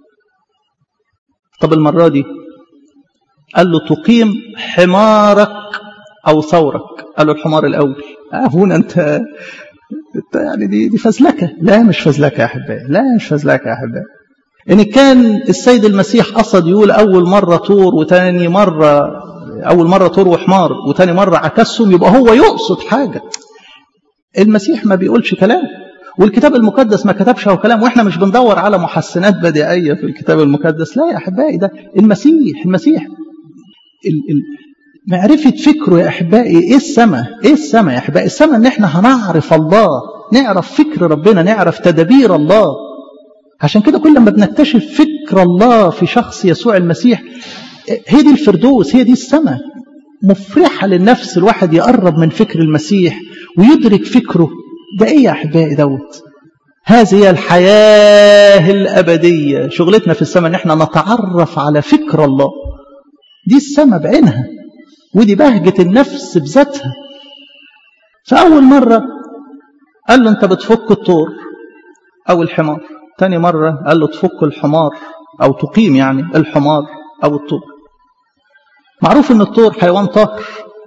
طب المرة دي قال له تقيم حمارك أو ثورك قال له الحمار الأول أبونا أنت انت يعني دي دي فزلكه لا مش فزلكه يا احبائي لا مش فزلكه يا احبائي ان كان السيد المسيح قصد يقول اول مره طور وتاني مره اول مره طور وحمار وتاني مره عكسهم يبقى هو يقصد حاجه المسيح ما بيقولش كلام والكتاب المقدس ما كتبش هو كلام واحنا مش بندور على محسنات بديعيه في الكتاب المقدس لا يا احبائي ده المسيح المسيح ال ال معرفة فكره يا أحبائي إيه السماء إيه السماء يا أحبائي السماء إن إحنا هنعرف الله نعرف فكر ربنا نعرف تدابير الله عشان كده كل ما بنكتشف فكر الله في شخص يسوع المسيح هي دي الفردوس هي دي السماء مفرحة للنفس الواحد يقرب من فكر المسيح ويدرك فكره ده إيه يا أحبائي دوت هذه هي الحياة الأبدية شغلتنا في السماء إن إحنا نتعرف على فكر الله دي السماء بعينها ودي بهجة النفس بذاتها فأول مرة قال له أنت بتفك الطور أو الحمار تاني مرة قال له تفك الحمار أو تقيم يعني الحمار أو الطور معروف أن الطور حيوان طاهر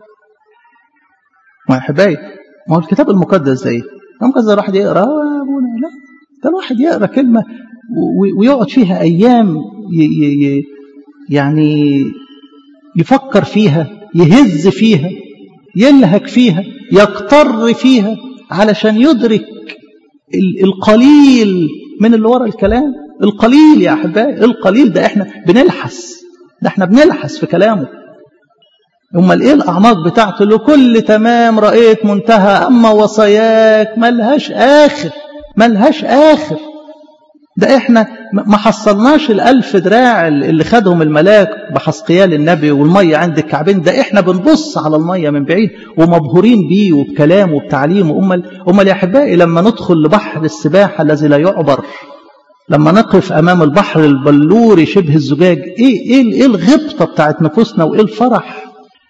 ما يا ما هو الكتاب المقدس ده ايه؟ المقدس ده الواحد يقرا ابونا لا ده الواحد يقرا كلمه ويقعد فيها ايام ي ي يعني يفكر فيها يهز فيها يلهك فيها يقتر فيها علشان يدرك القليل من اللي ورا الكلام القليل يا احبائي القليل ده احنا بنلحس ده احنا بنلحس في كلامه امال ايه الاعماق بتاعته لكل تمام رايت منتهى اما وصاياك ملهاش اخر ملهاش اخر ده احنا ما حصلناش الالف دراع اللي خدهم الملاك بحسقيال النبي والميه عند الكعبين ده احنا بنبص على الميه من بعيد ومبهورين بيه وبكلامه وبتعليمه امال امال يا احبائي لما ندخل لبحر السباحه الذي لا يعبر لما نقف امام البحر البلوري شبه الزجاج ايه ايه ايه الغبطه بتاعت نفوسنا وايه الفرح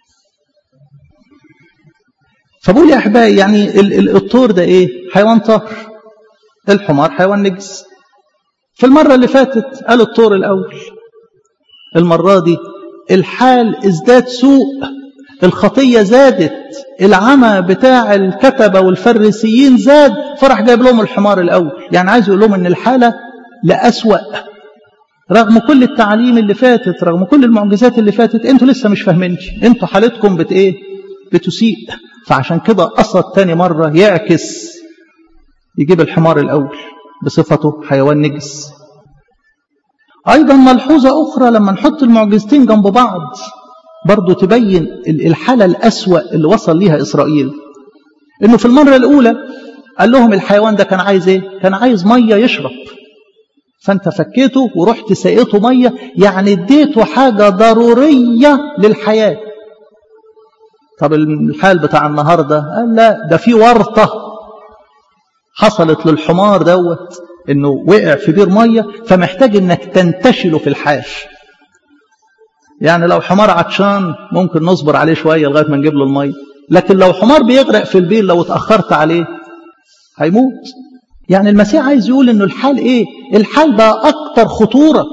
فبقول يا احبائي يعني الطور ده ايه حيوان طاهر الحمار حيوان نجس في المرة اللي فاتت قال الطور الأول المرة دي الحال ازداد سوء الخطية زادت العمى بتاع الكتبة والفريسيين زاد فرح جايب لهم الحمار الأول يعني عايز يقول لهم ان الحالة لأسوأ رغم كل التعليم اللي فاتت رغم كل المعجزات اللي فاتت انتوا لسه مش فاهمينش انتوا حالتكم بت ايه بتسيء فعشان كده قصد تاني مرة يعكس يجيب الحمار الأول بصفته حيوان نجس أيضا ملحوظة أخرى لما نحط المعجزتين جنب بعض برضو تبين الحالة الأسوأ اللي وصل ليها إسرائيل إنه في المرة الأولى قال لهم الحيوان ده كان عايز إيه؟ كان عايز مية يشرب فأنت فكيته ورحت سقيته مية يعني اديته حاجة ضرورية للحياة طب الحال بتاع النهاردة قال لا ده في ورطة حصلت للحمار دوت انه وقع في بير ميه فمحتاج انك تنتشله في الحاش يعني لو حمار عطشان ممكن نصبر عليه شويه لغايه ما نجيب له الميه لكن لو حمار بيغرق في البير لو اتاخرت عليه هيموت يعني المسيح عايز يقول انه الحال ايه الحال بقى اكتر خطوره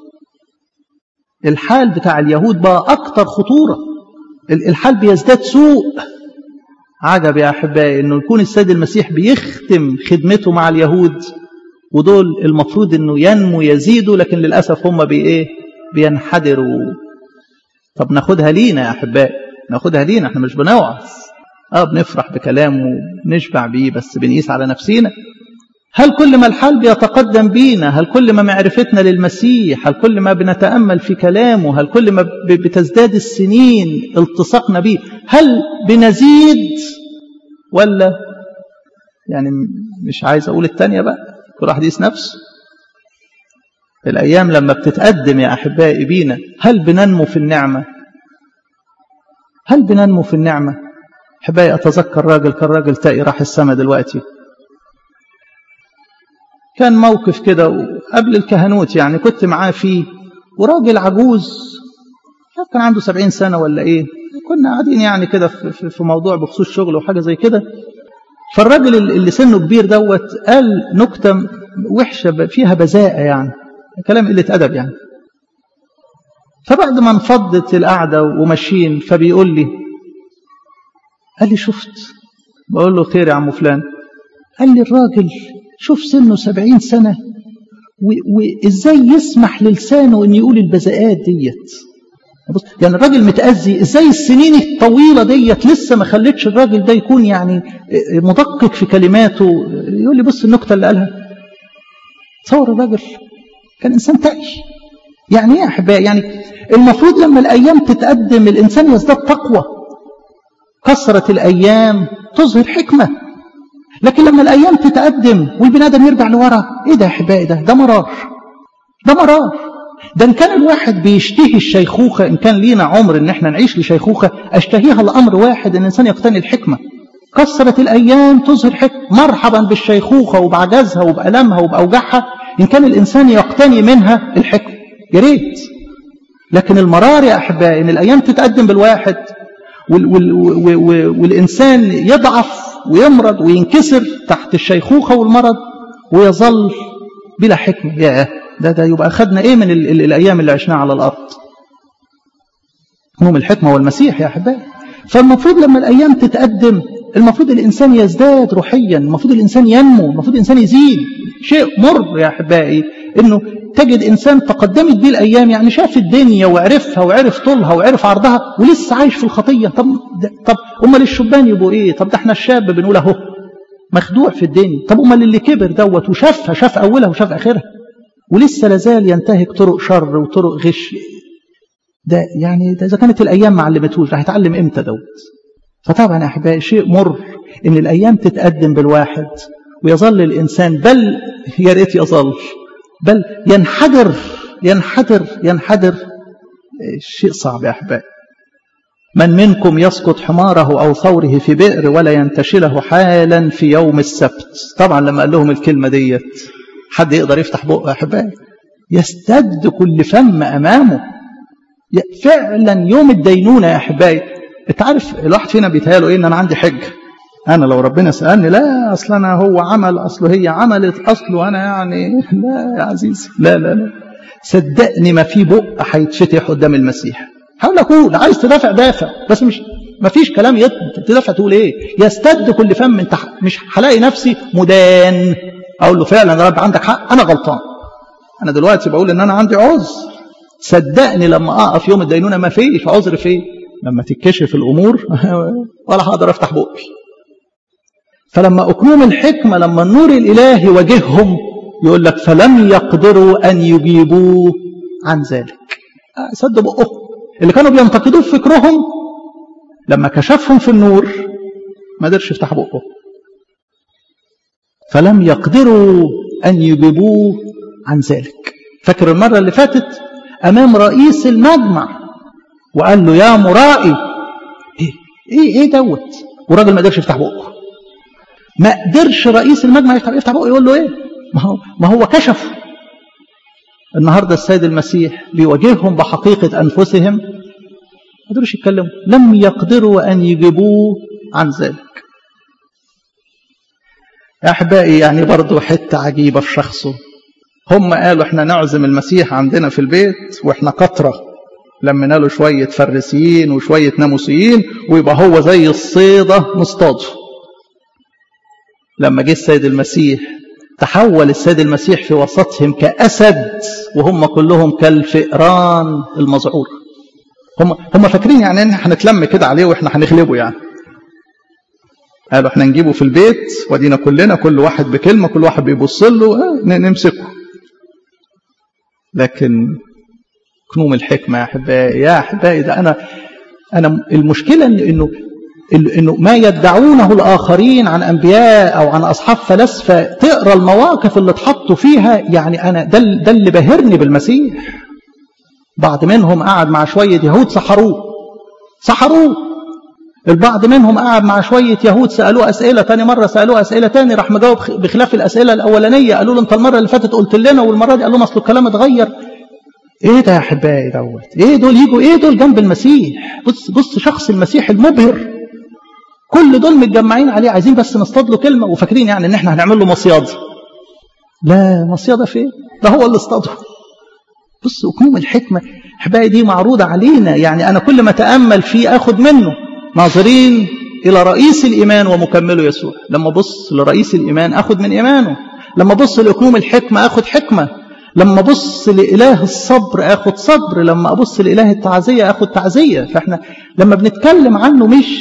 الحال بتاع اليهود بقى اكتر خطوره الحال بيزداد سوء عجب يا أحبائي أنه يكون السيد المسيح بيختم خدمته مع اليهود ودول المفروض أنه ينمو يزيدوا لكن للأسف هم بي إيه بينحدروا طب ناخدها لينا يا أحبائي ناخدها لينا احنا مش بنوعظ اه بنفرح بكلامه ونشبع بيه بس بنقيس على نفسينا هل كل ما الحال بيتقدم بينا هل كل ما معرفتنا للمسيح هل كل ما بنتأمل في كلامه هل كل ما بتزداد السنين التصاقنا به هل بنزيد ولا يعني مش عايز أقول التانية بقى كل واحد يقيس نفسه الأيام لما بتتقدم يا أحبائي بينا هل بننمو في النعمة هل بننمو في النعمة أحبائي أتذكر راجل كان راجل تائي راح السما دلوقتي كان موقف كده قبل الكهنوت يعني كنت معاه فيه وراجل عجوز كان عنده سبعين سنة ولا ايه كنا قاعدين يعني كده في موضوع بخصوص شغل وحاجة زي كده فالراجل اللي سنه كبير دوت قال نكتة وحشة فيها بذاءة يعني كلام قلة أدب يعني فبعد ما انفضت القعدة وماشيين فبيقول لي قال لي شفت بقول له خير يا عم فلان قال لي الراجل شوف سنه سبعين سنة وإزاي يسمح للسانه أن يقول البذاءات ديت بص يعني الراجل متأذي إزاي السنين الطويلة ديت لسه ما خلتش الراجل ده يكون يعني مدقق في كلماته يقول لي بص النكتة اللي قالها تصور الراجل كان إنسان تقي يعني ايه يا أحبائي يعني المفروض لما الأيام تتقدم الإنسان يزداد تقوى كثرة الأيام تظهر حكمة لكن لما الأيام تتقدم والبني آدم يرجع لورا إيه ده يا أحبائي ده ده مرار ده مرار ده إن كان الواحد بيشتهي الشيخوخة إن كان لينا عمر إن إحنا نعيش لشيخوخة أشتهيها لأمر واحد إن الإنسان يقتني الحكمة كثرت الأيام تظهر حكمة مرحبا بالشيخوخة وبعجزها وبألمها وبأوجاعها إن كان الإنسان يقتني منها الحكمة يا ريت لكن المرار يا أحبائي إن الأيام تتقدم بالواحد وال وال وال والإنسان يضعف ويمرض وينكسر تحت الشيخوخة والمرض ويظل بلا حكمة يا ده ده يبقى أخذنا إيه من ال ال الأيام اللي عشناها على الأرض هم الحكمة والمسيح يا أحبائي فالمفروض لما الأيام تتقدم المفروض الإنسان يزداد روحيا المفروض الإنسان ينمو المفروض الإنسان يزيد شيء مر يا أحبائي إنه تجد إنسان تقدمت به الأيام يعني شاف الدنيا وعرفها وعرف طولها وعرف عرضها ولسه عايش في الخطية طب طب أمال الشبان يبقوا إيه طب ده إحنا الشاب بنقول أهو مخدوع في الدنيا طب أمال اللي كبر دوت وشافها شاف أولها وشاف آخرها ولسه لازال ينتهك طرق شر وطرق غش ده يعني ده إذا كانت الأيام ما علمتهوش راح يتعلم إمتى دوت فطبعا يا أحبائي شيء مر إن الأيام تتقدم بالواحد ويظل الإنسان بل يا ريت يظل بل ينحدر ينحدر ينحدر شيء صعب يا أحبائي من منكم يسقط حماره أو ثوره في بئر ولا ينتشله حالا في يوم السبت طبعا لما قال لهم الكلمة ديت حد يقدر يفتح بقه يا أحبائي يستد كل فم أمامه فعلا يوم الدينونة يا أحبائي انت عارف الواحد فينا بيتهيأله ايه ان انا عندي حجه انا لو ربنا سالني لا اصل انا هو عمل اصله هي عملت اصله انا يعني لا يا عزيزي لا لا لا صدقني ما في بق هيتفتح قدام المسيح حاول اقول عايز تدافع دافع بس مش ما فيش كلام تدافع تقول ايه يستد كل فم انت مش هلاقي نفسي مدان اقول له فعلا يا رب عندك حق انا غلطان انا دلوقتي بقول ان انا عندي عذر صدقني لما اقف يوم الدينونه ما فيش عذر فين لما تتكشف الأمور ولا هقدر أفتح بقي فلما أكنوم الحكمة لما النور الإلهي واجههم يقول لك فلم يقدروا أن يجيبوه عن ذلك سد بقهم اللي كانوا بينتقدوه في فكرهم لما كشفهم في النور ما قدرش يفتح بقه فلم يقدروا أن يجيبوه عن ذلك فاكر المرة اللي فاتت أمام رئيس المجمع وقال له يا مرائي ايه ايه ايه دوت والراجل ما قدرش يفتح بقه ما قدرش رئيس المجمع يفتح يفتح بقه يقول له ايه ما هو ما هو كشف النهارده السيد المسيح بيواجههم بحقيقه انفسهم ما قدروش يتكلموا لم يقدروا ان يجيبوه عن ذلك يا احبائي يعني برضه حته عجيبه في شخصه هم قالوا احنا نعزم المسيح عندنا في البيت واحنا كتره لمنا له شوية فريسيين وشوية ناموسيين ويبقى هو زي الصيدة مصطاده لما جه السيد المسيح تحول السيد المسيح في وسطهم كأسد وهم كلهم كالفئران المذعورة هم هم فاكرين يعني ان احنا هنتلم كده عليه واحنا هنغلبه يعني قالوا احنا نجيبه في البيت ودينا كلنا كل واحد بكلمه كل واحد بيبص له اه نمسكه لكن كنوم الحكمة يا أحبائي يا أحبائي ده أنا أنا المشكلة إنه إنه ما يدعونه الآخرين عن أنبياء أو عن أصحاب فلاسفة تقرأ المواقف اللي اتحطوا فيها يعني أنا ده ده اللي بهرني بالمسيح بعض منهم قعد مع شوية يهود سحروه سحروه البعض منهم قعد مع شوية يهود سألوه أسئلة تاني مرة سألوه أسئلة تاني راح مجاوب بخلاف الأسئلة الأولانية قالوا له أنت المرة اللي فاتت قلت لنا والمرة دي قال لهم أصل الكلام اتغير ايه ده يا احبائي دوت ايه دول يجوا ايه دول جنب المسيح بص بص شخص المسيح المبهر كل دول متجمعين عليه عايزين بس نصطاد له كلمه وفاكرين يعني ان احنا هنعمل له مصياده لا مصياده فين ده هو اللي اصطاده بص أكموم الحكمة أحبائي دي معروضة علينا يعني أنا كل ما أتأمل فيه أخذ منه ناظرين إلى رئيس الإيمان ومكمله يسوع لما أبص لرئيس الإيمان أخذ من إيمانه لما أبص لأكموم الحكمة أخذ حكمة لما أبص لإله الصبر أخذ صبر لما أبص لإله التعزية أخذ تعزية فإحنا لما بنتكلم عنه مش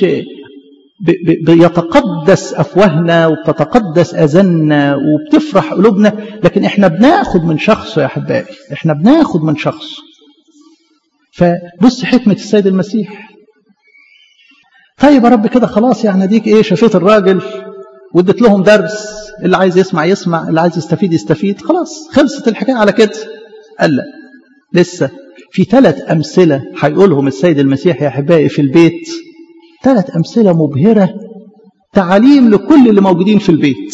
بيتقدس أفواهنا وبتتقدس أذنا وبتفرح قلوبنا لكن إحنا بناخد من شخصه يا أحبائي إحنا بناخد من شخصه فبص حكمة السيد المسيح طيب يا رب كده خلاص يعني اديك ايه شفيت الراجل واديت لهم درس اللي عايز يسمع يسمع اللي عايز يستفيد يستفيد خلاص خلصت الحكايه على كده قال لا لسه في ثلاث امثله هيقولهم السيد المسيح يا احبائي في البيت ثلاث أمثلة مبهرة تعاليم لكل اللي موجودين في البيت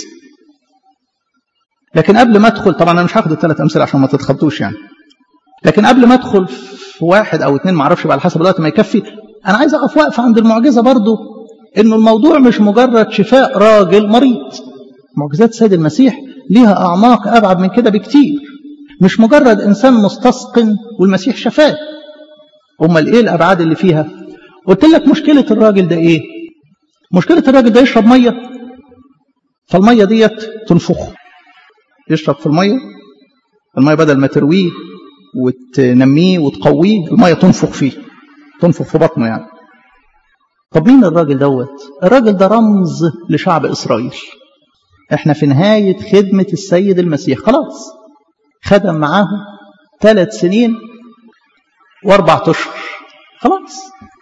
لكن قبل ما أدخل طبعا أنا مش هاخد الثلاث أمثلة عشان ما تتخضوش يعني لكن قبل ما أدخل في واحد أو اثنين معرفش بقى على حسب الوقت ما يكفي أنا عايز أقف وقفة عند المعجزة برضو إنه الموضوع مش مجرد شفاء راجل مريض معجزات السيد المسيح ليها أعماق أبعد من كده بكتير مش مجرد إنسان مستسقن والمسيح شفاه أمال إيه الأبعاد اللي فيها قلت لك مشكلة الراجل ده ايه مشكلة الراجل ده يشرب مية فالمية ديت تنفخه يشرب في المية المية بدل ما ترويه وتنميه وتقويه المية تنفخ فيه تنفخ في بطنه يعني طب مين الراجل دوت الراجل ده رمز لشعب إسرائيل احنا في نهاية خدمة السيد المسيح خلاص خدم معاه ثلاث سنين واربع اشهر خلاص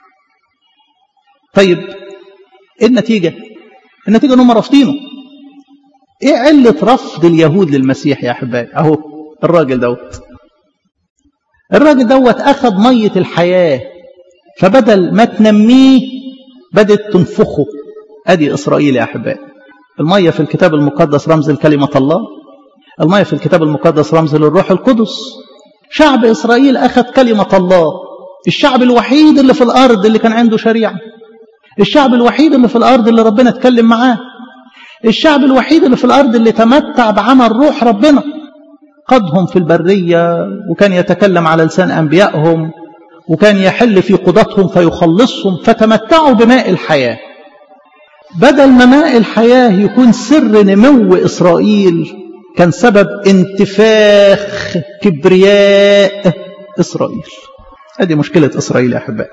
طيب ايه النتيجة النتيجة انهم رافضينه ايه علة رفض اليهود للمسيح يا احبائي اهو الراجل دوت الراجل دوت اخذ مية الحياة فبدل ما تنميه بدت تنفخه ادي اسرائيل يا احبائي المية في الكتاب المقدس رمز لكلمة الله المية في الكتاب المقدس رمز للروح القدس شعب اسرائيل اخذ كلمة الله الشعب الوحيد اللي في الارض اللي كان عنده شريعه الشعب الوحيد اللي في الأرض اللي ربنا اتكلم معاه الشعب الوحيد اللي في الأرض اللي تمتع بعمل روح ربنا قدهم في البرية وكان يتكلم على لسان أنبيائهم وكان يحل في قضاتهم فيخلصهم فتمتعوا بماء الحياة بدل ما ماء الحياة يكون سر نمو إسرائيل كان سبب انتفاخ كبرياء إسرائيل هذه مشكلة إسرائيل يا أحبائي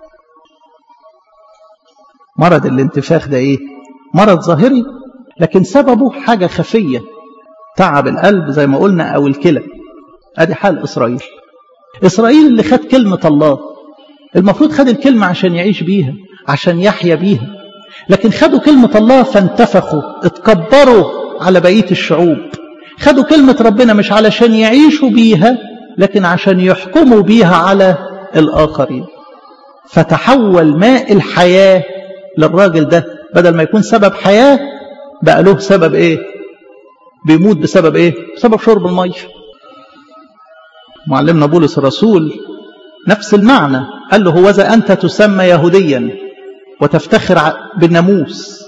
مرض الانتفاخ ده ايه مرض ظاهري لكن سببه حاجة خفية تعب القلب زي ما قلنا او الكلى ادي حال اسرائيل اسرائيل اللي خد كلمة الله المفروض خد الكلمة عشان يعيش بيها عشان يحيا بيها لكن خدوا كلمة الله فانتفخوا اتكبروا على بقية الشعوب خدوا كلمة ربنا مش علشان يعيشوا بيها لكن عشان يحكموا بيها على الآخرين فتحول ماء الحياة للراجل ده بدل ما يكون سبب حياة بقى له سبب ايه بيموت بسبب ايه بسبب شرب المية معلمنا بولس الرسول نفس المعنى قال له هوذا أنت تسمى يهوديا وتفتخر بالناموس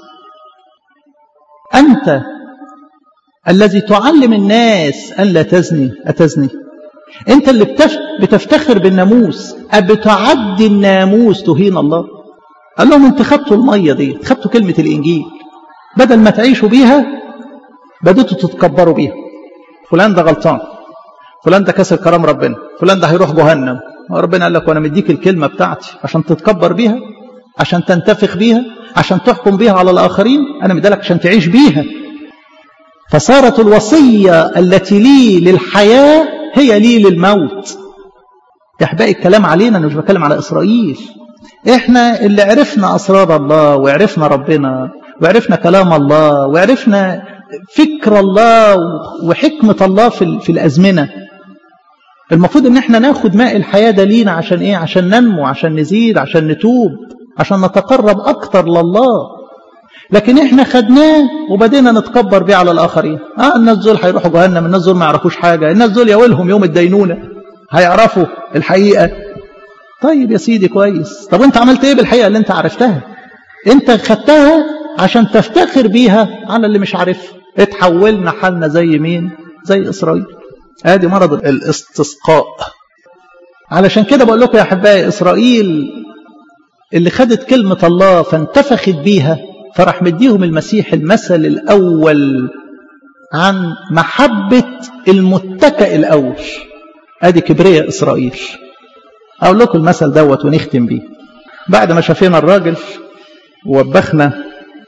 أنت الذي تعلم الناس أن لا تزني أتزني أنت اللي بتفتخر بالناموس أبتعدي الناموس تهين الله قال لهم انت خدتوا المية دي خدتوا كلمة الإنجيل بدل ما تعيشوا بيها بدأتوا تتكبروا بيها فلان ده غلطان فلان ده كسر كرام ربنا فلان ده هيروح جهنم ربنا قال لك وانا مديك الكلمة بتاعتي عشان تتكبر بيها عشان تنتفخ بيها عشان تحكم بيها على الآخرين أنا مدالك عشان تعيش بيها فصارت الوصية التي لي للحياة هي لي للموت يا أحبائي الكلام علينا أنا مش بتكلم على إسرائيل إحنا اللي عرفنا أسرار الله وعرفنا ربنا وعرفنا كلام الله وعرفنا فكر الله وحكمة الله في, في الأزمنة المفروض ان احنا ناخد ماء الحياة ده لينا عشان ايه عشان ننمو عشان نزيد عشان نتوب عشان نتقرب اكتر لله لكن احنا خدناه وبدينا نتكبر بيه على الاخرين اه الناس دول هيروحوا جهنم الناس دول ما يعرفوش حاجة الناس دول يا ويلهم يوم الدينونة هيعرفوا الحقيقة طيب يا سيدي كويس طب انت عملت ايه بالحقيقة اللي انت عرفتها انت خدتها عشان تفتخر بيها على اللي مش عارفها اتحولنا حالنا زي مين زي اسرائيل ادي مرض الاستسقاء علشان كده بقول لكم يا احبائي اسرائيل اللي خدت كلمة الله فانتفخت بيها فراح مديهم المسيح المثل الأول عن محبة المتكئ الأول ادي كبرياء إسرائيل أقول لكم المثل دوت ونختم بيه بعد ما شافينا الراجل ووبخنا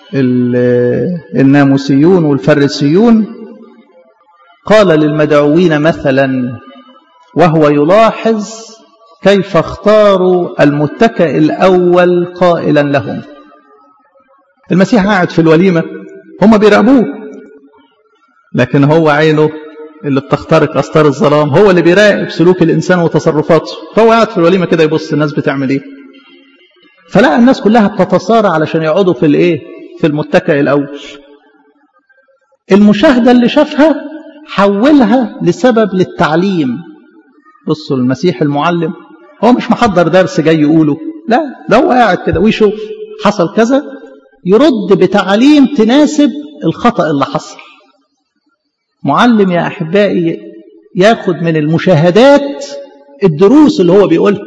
الناموسيون والفريسيون قال للمدعوين مثلا وهو يلاحظ كيف اختاروا المتكئ الأول قائلا لهم المسيح قاعد في الوليمة هم بيراقبوه لكن هو عينه اللي بتخترق أستار الظلام هو اللي بيراقب سلوك الإنسان وتصرفاته فهو قاعد في الوليمة كده يبص الناس بتعمل إيه فلقى الناس كلها بتتصارع علشان يقعدوا في الإيه في المتكئ الأول المشاهدة اللي شافها حولها لسبب للتعليم بصوا المسيح المعلم هو مش محضر درس جاي يقوله لا ده هو قاعد كده ويشوف حصل كذا يرد بتعليم تناسب الخطأ اللي حصل معلم يا أحبائي ياخد من المشاهدات الدروس اللي هو بيقولها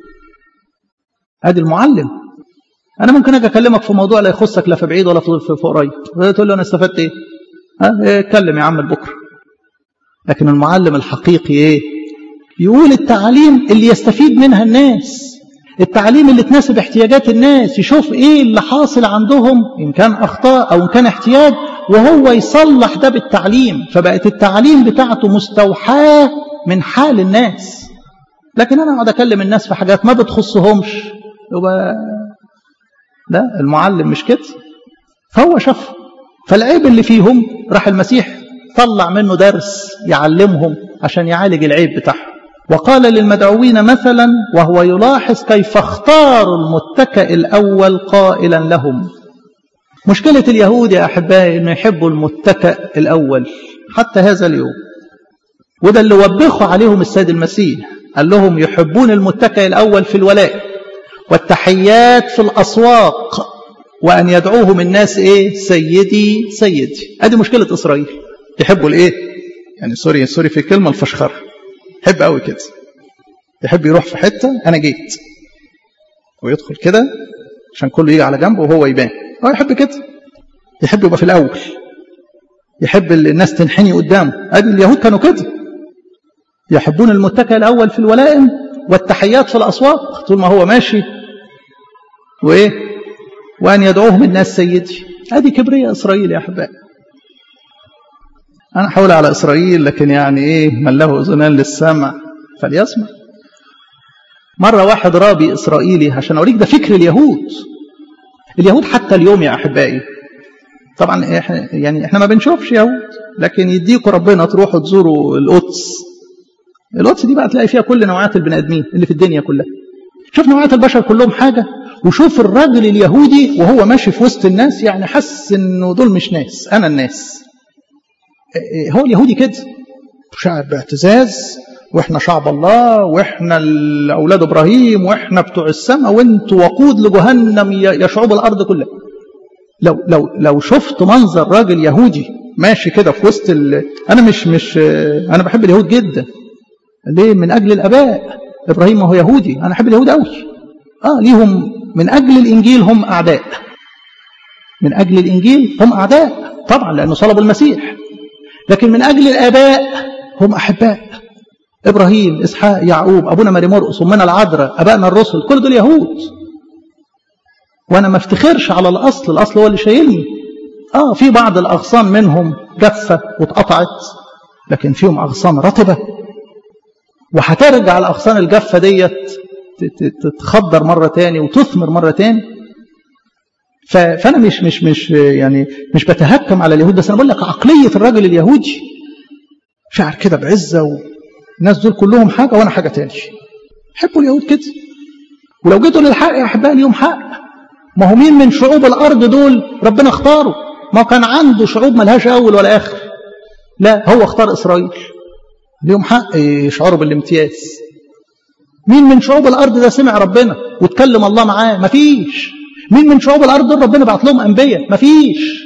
ادي المعلم انا ممكن اجي اكلمك في موضوع لا يخصك لا في بعيد ولا في قريب تقول له انا استفدت ايه ها اتكلم يا عم بكره لكن المعلم الحقيقي ايه يقول التعليم اللي يستفيد منها الناس التعليم اللي تناسب احتياجات الناس يشوف ايه اللي حاصل عندهم ان كان اخطاء او ان كان احتياج وهو يصلح ده بالتعليم فبقت التعليم بتاعته مستوحاه من حال الناس لكن انا اقعد اكلم الناس في حاجات ما بتخصهمش يبقى لا المعلم مش كده فهو شاف فالعيب اللي فيهم راح المسيح طلع منه درس يعلمهم عشان يعالج العيب بتاعهم وقال للمدعوين مثلا وهو يلاحظ كيف اختاروا المتكئ الأول قائلا لهم مشكلة اليهود يا أحبائي أنه يحبوا المتكئ الأول حتى هذا اليوم وده اللي وبخوا عليهم السيد المسيح قال لهم يحبون المتكئ الأول في الولاء والتحيات في الأسواق وأن يدعوهم الناس إيه سيدي سيدي هذه مشكلة إسرائيل يحبوا الإيه يعني سوري سوري في كلمة الفشخرة يحب قوي كده يحب يروح في حتة أنا جيت ويدخل كده عشان كله يجي على جنبه وهو يبان هو يحب كده يحب يبقى في الأول يحب الناس تنحني قدامه ادي اليهود كانوا كده يحبون المتكئ الأول في الولائم والتحيات في الأسواق طول ما هو ماشي وإيه وأن يدعوهم الناس سيدي ادي كبرياء إسرائيل يا أحبائي أنا حول على إسرائيل لكن يعني إيه من له أذنان للسمع فليسمع مرة واحد رابي إسرائيلي عشان أوريك ده فكر اليهود اليهود حتى اليوم يا أحبائي طبعا إحنا يعني إحنا ما بنشوفش يهود لكن يديكوا ربنا تروحوا تزوروا القدس القدس دي بقى تلاقي فيها كل نوعات البني آدمين اللي في الدنيا كلها شوف نوعات البشر كلهم حاجة وشوف الراجل اليهودي وهو ماشي في وسط الناس يعني حس انه دول مش ناس انا الناس هو اليهودي كده شعب باعتزاز واحنا شعب الله واحنا اولاد ابراهيم واحنا بتوع السماء وانتوا وقود لجهنم يا شعوب الارض كلها لو لو لو شفت منظر راجل يهودي ماشي كده في وسط ال... انا مش مش انا بحب اليهود جدا ليه من اجل الاباء ابراهيم هو يهودي انا احب اليهود قوي اه ليهم من اجل الانجيل هم اعداء من اجل الانجيل هم اعداء طبعا لانه صلبوا المسيح لكن من أجل الآباء هم أحباء إبراهيم إسحاق يعقوب أبونا ماري مرقس أمنا العذراء أبائنا الرسل كل دول يهود وأنا ما افتخرش على الأصل الأصل هو اللي شايلني آه في بعض الأغصان منهم جفة واتقطعت لكن فيهم أغصان رطبة وهترجع الأغصان الجافة ديت تتخضر مرة تاني وتثمر مرة تاني فانا مش مش مش يعني مش بتهكم على اليهود بس انا بقول لك عقليه الراجل اليهودي شعر كده بعزه والناس دول كلهم حاجه وانا حاجه تاني حبوا اليهود كده ولو جيتوا للحق يا احبائي ليهم حق ما هو مين من شعوب الارض دول ربنا اختاره ما كان عنده شعوب ملهاش اول ولا اخر لا هو اختار اسرائيل ليهم حق يشعروا بالامتياز مين من شعوب الارض ده سمع ربنا واتكلم الله معاه مفيش مين من شعوب الارض دول ربنا بعت لهم انبياء مفيش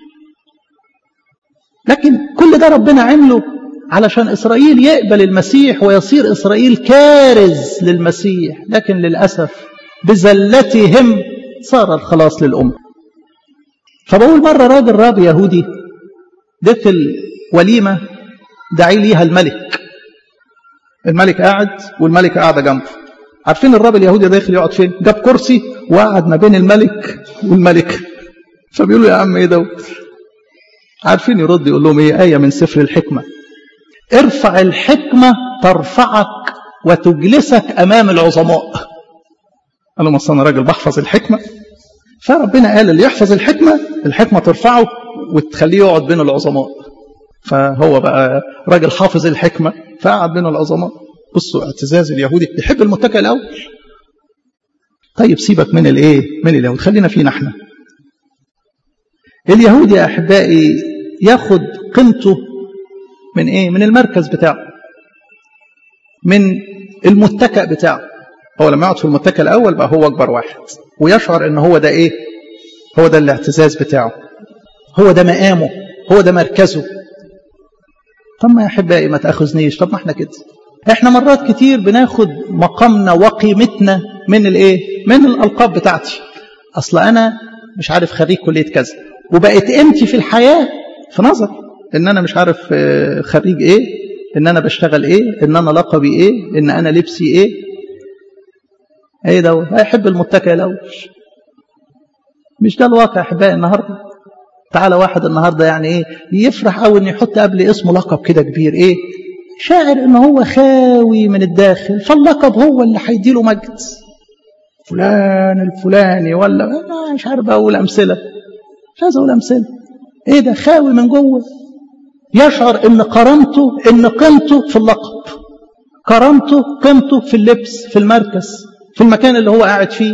لكن كل ده ربنا عمله علشان اسرائيل يقبل المسيح ويصير اسرائيل كارز للمسيح لكن للاسف بزلتهم صار الخلاص للامه فبقول مره راجل راب يهودي دخل وليمه داعي ليها الملك الملك قاعد والملكه قاعده جنبه عارفين الراب اليهودي داخل يقعد فين جاب كرسي وقعد ما بين الملك والملكه فبيقولوا يا عم ايه دوت عارفين يرد يقول لهم ايه ايه من سفر الحكمه ارفع الحكمه ترفعك وتجلسك امام العظماء قال لهم اصل انا راجل بحفظ الحكمه فربنا قال اللي يحفظ الحكمه الحكمه ترفعه وتخليه يقعد بين العظماء فهو بقى راجل حافظ الحكمه فقعد بين العظماء بصوا اعتزاز اليهودي يحب المتكئ الاول طيب سيبك من الايه من اليهود خلينا فينا احنا اليهودي يا احبائي ياخد قيمته من ايه من المركز بتاعه من المتكئ بتاعه هو لما يقعد في المتكئ الاول بقى هو اكبر واحد ويشعر ان هو ده ايه هو ده الاعتزاز بتاعه هو ده مقامه هو ده مركزه طب ما يا احبائي ما تاخذنيش طب ما احنا كده احنا مرات كتير بناخد مقامنا وقيمتنا من الايه من الالقاب بتاعتي اصل انا مش عارف خريج كليه كذا وبقت قيمتي في الحياه في نظر ان انا مش عارف خريج ايه ان انا بشتغل ايه ان انا لقبي ايه ان انا لبسي ايه ايه ده هيحب المتكئ الاول مش ده الواقع احبائي النهارده تعالى واحد النهارده يعني ايه يفرح قوي ان يحط قبل اسمه لقب كده كبير ايه شاعر ان هو خاوي من الداخل فاللقب هو اللي هيديله مجد فلان الفلاني ولا مش عارف اقول امثله مش عايز اقول امثله ايه ده خاوي من جوه يشعر ان كرامته ان قيمته في اللقب كرامته قيمته في اللبس في المركز في المكان اللي هو قاعد فيه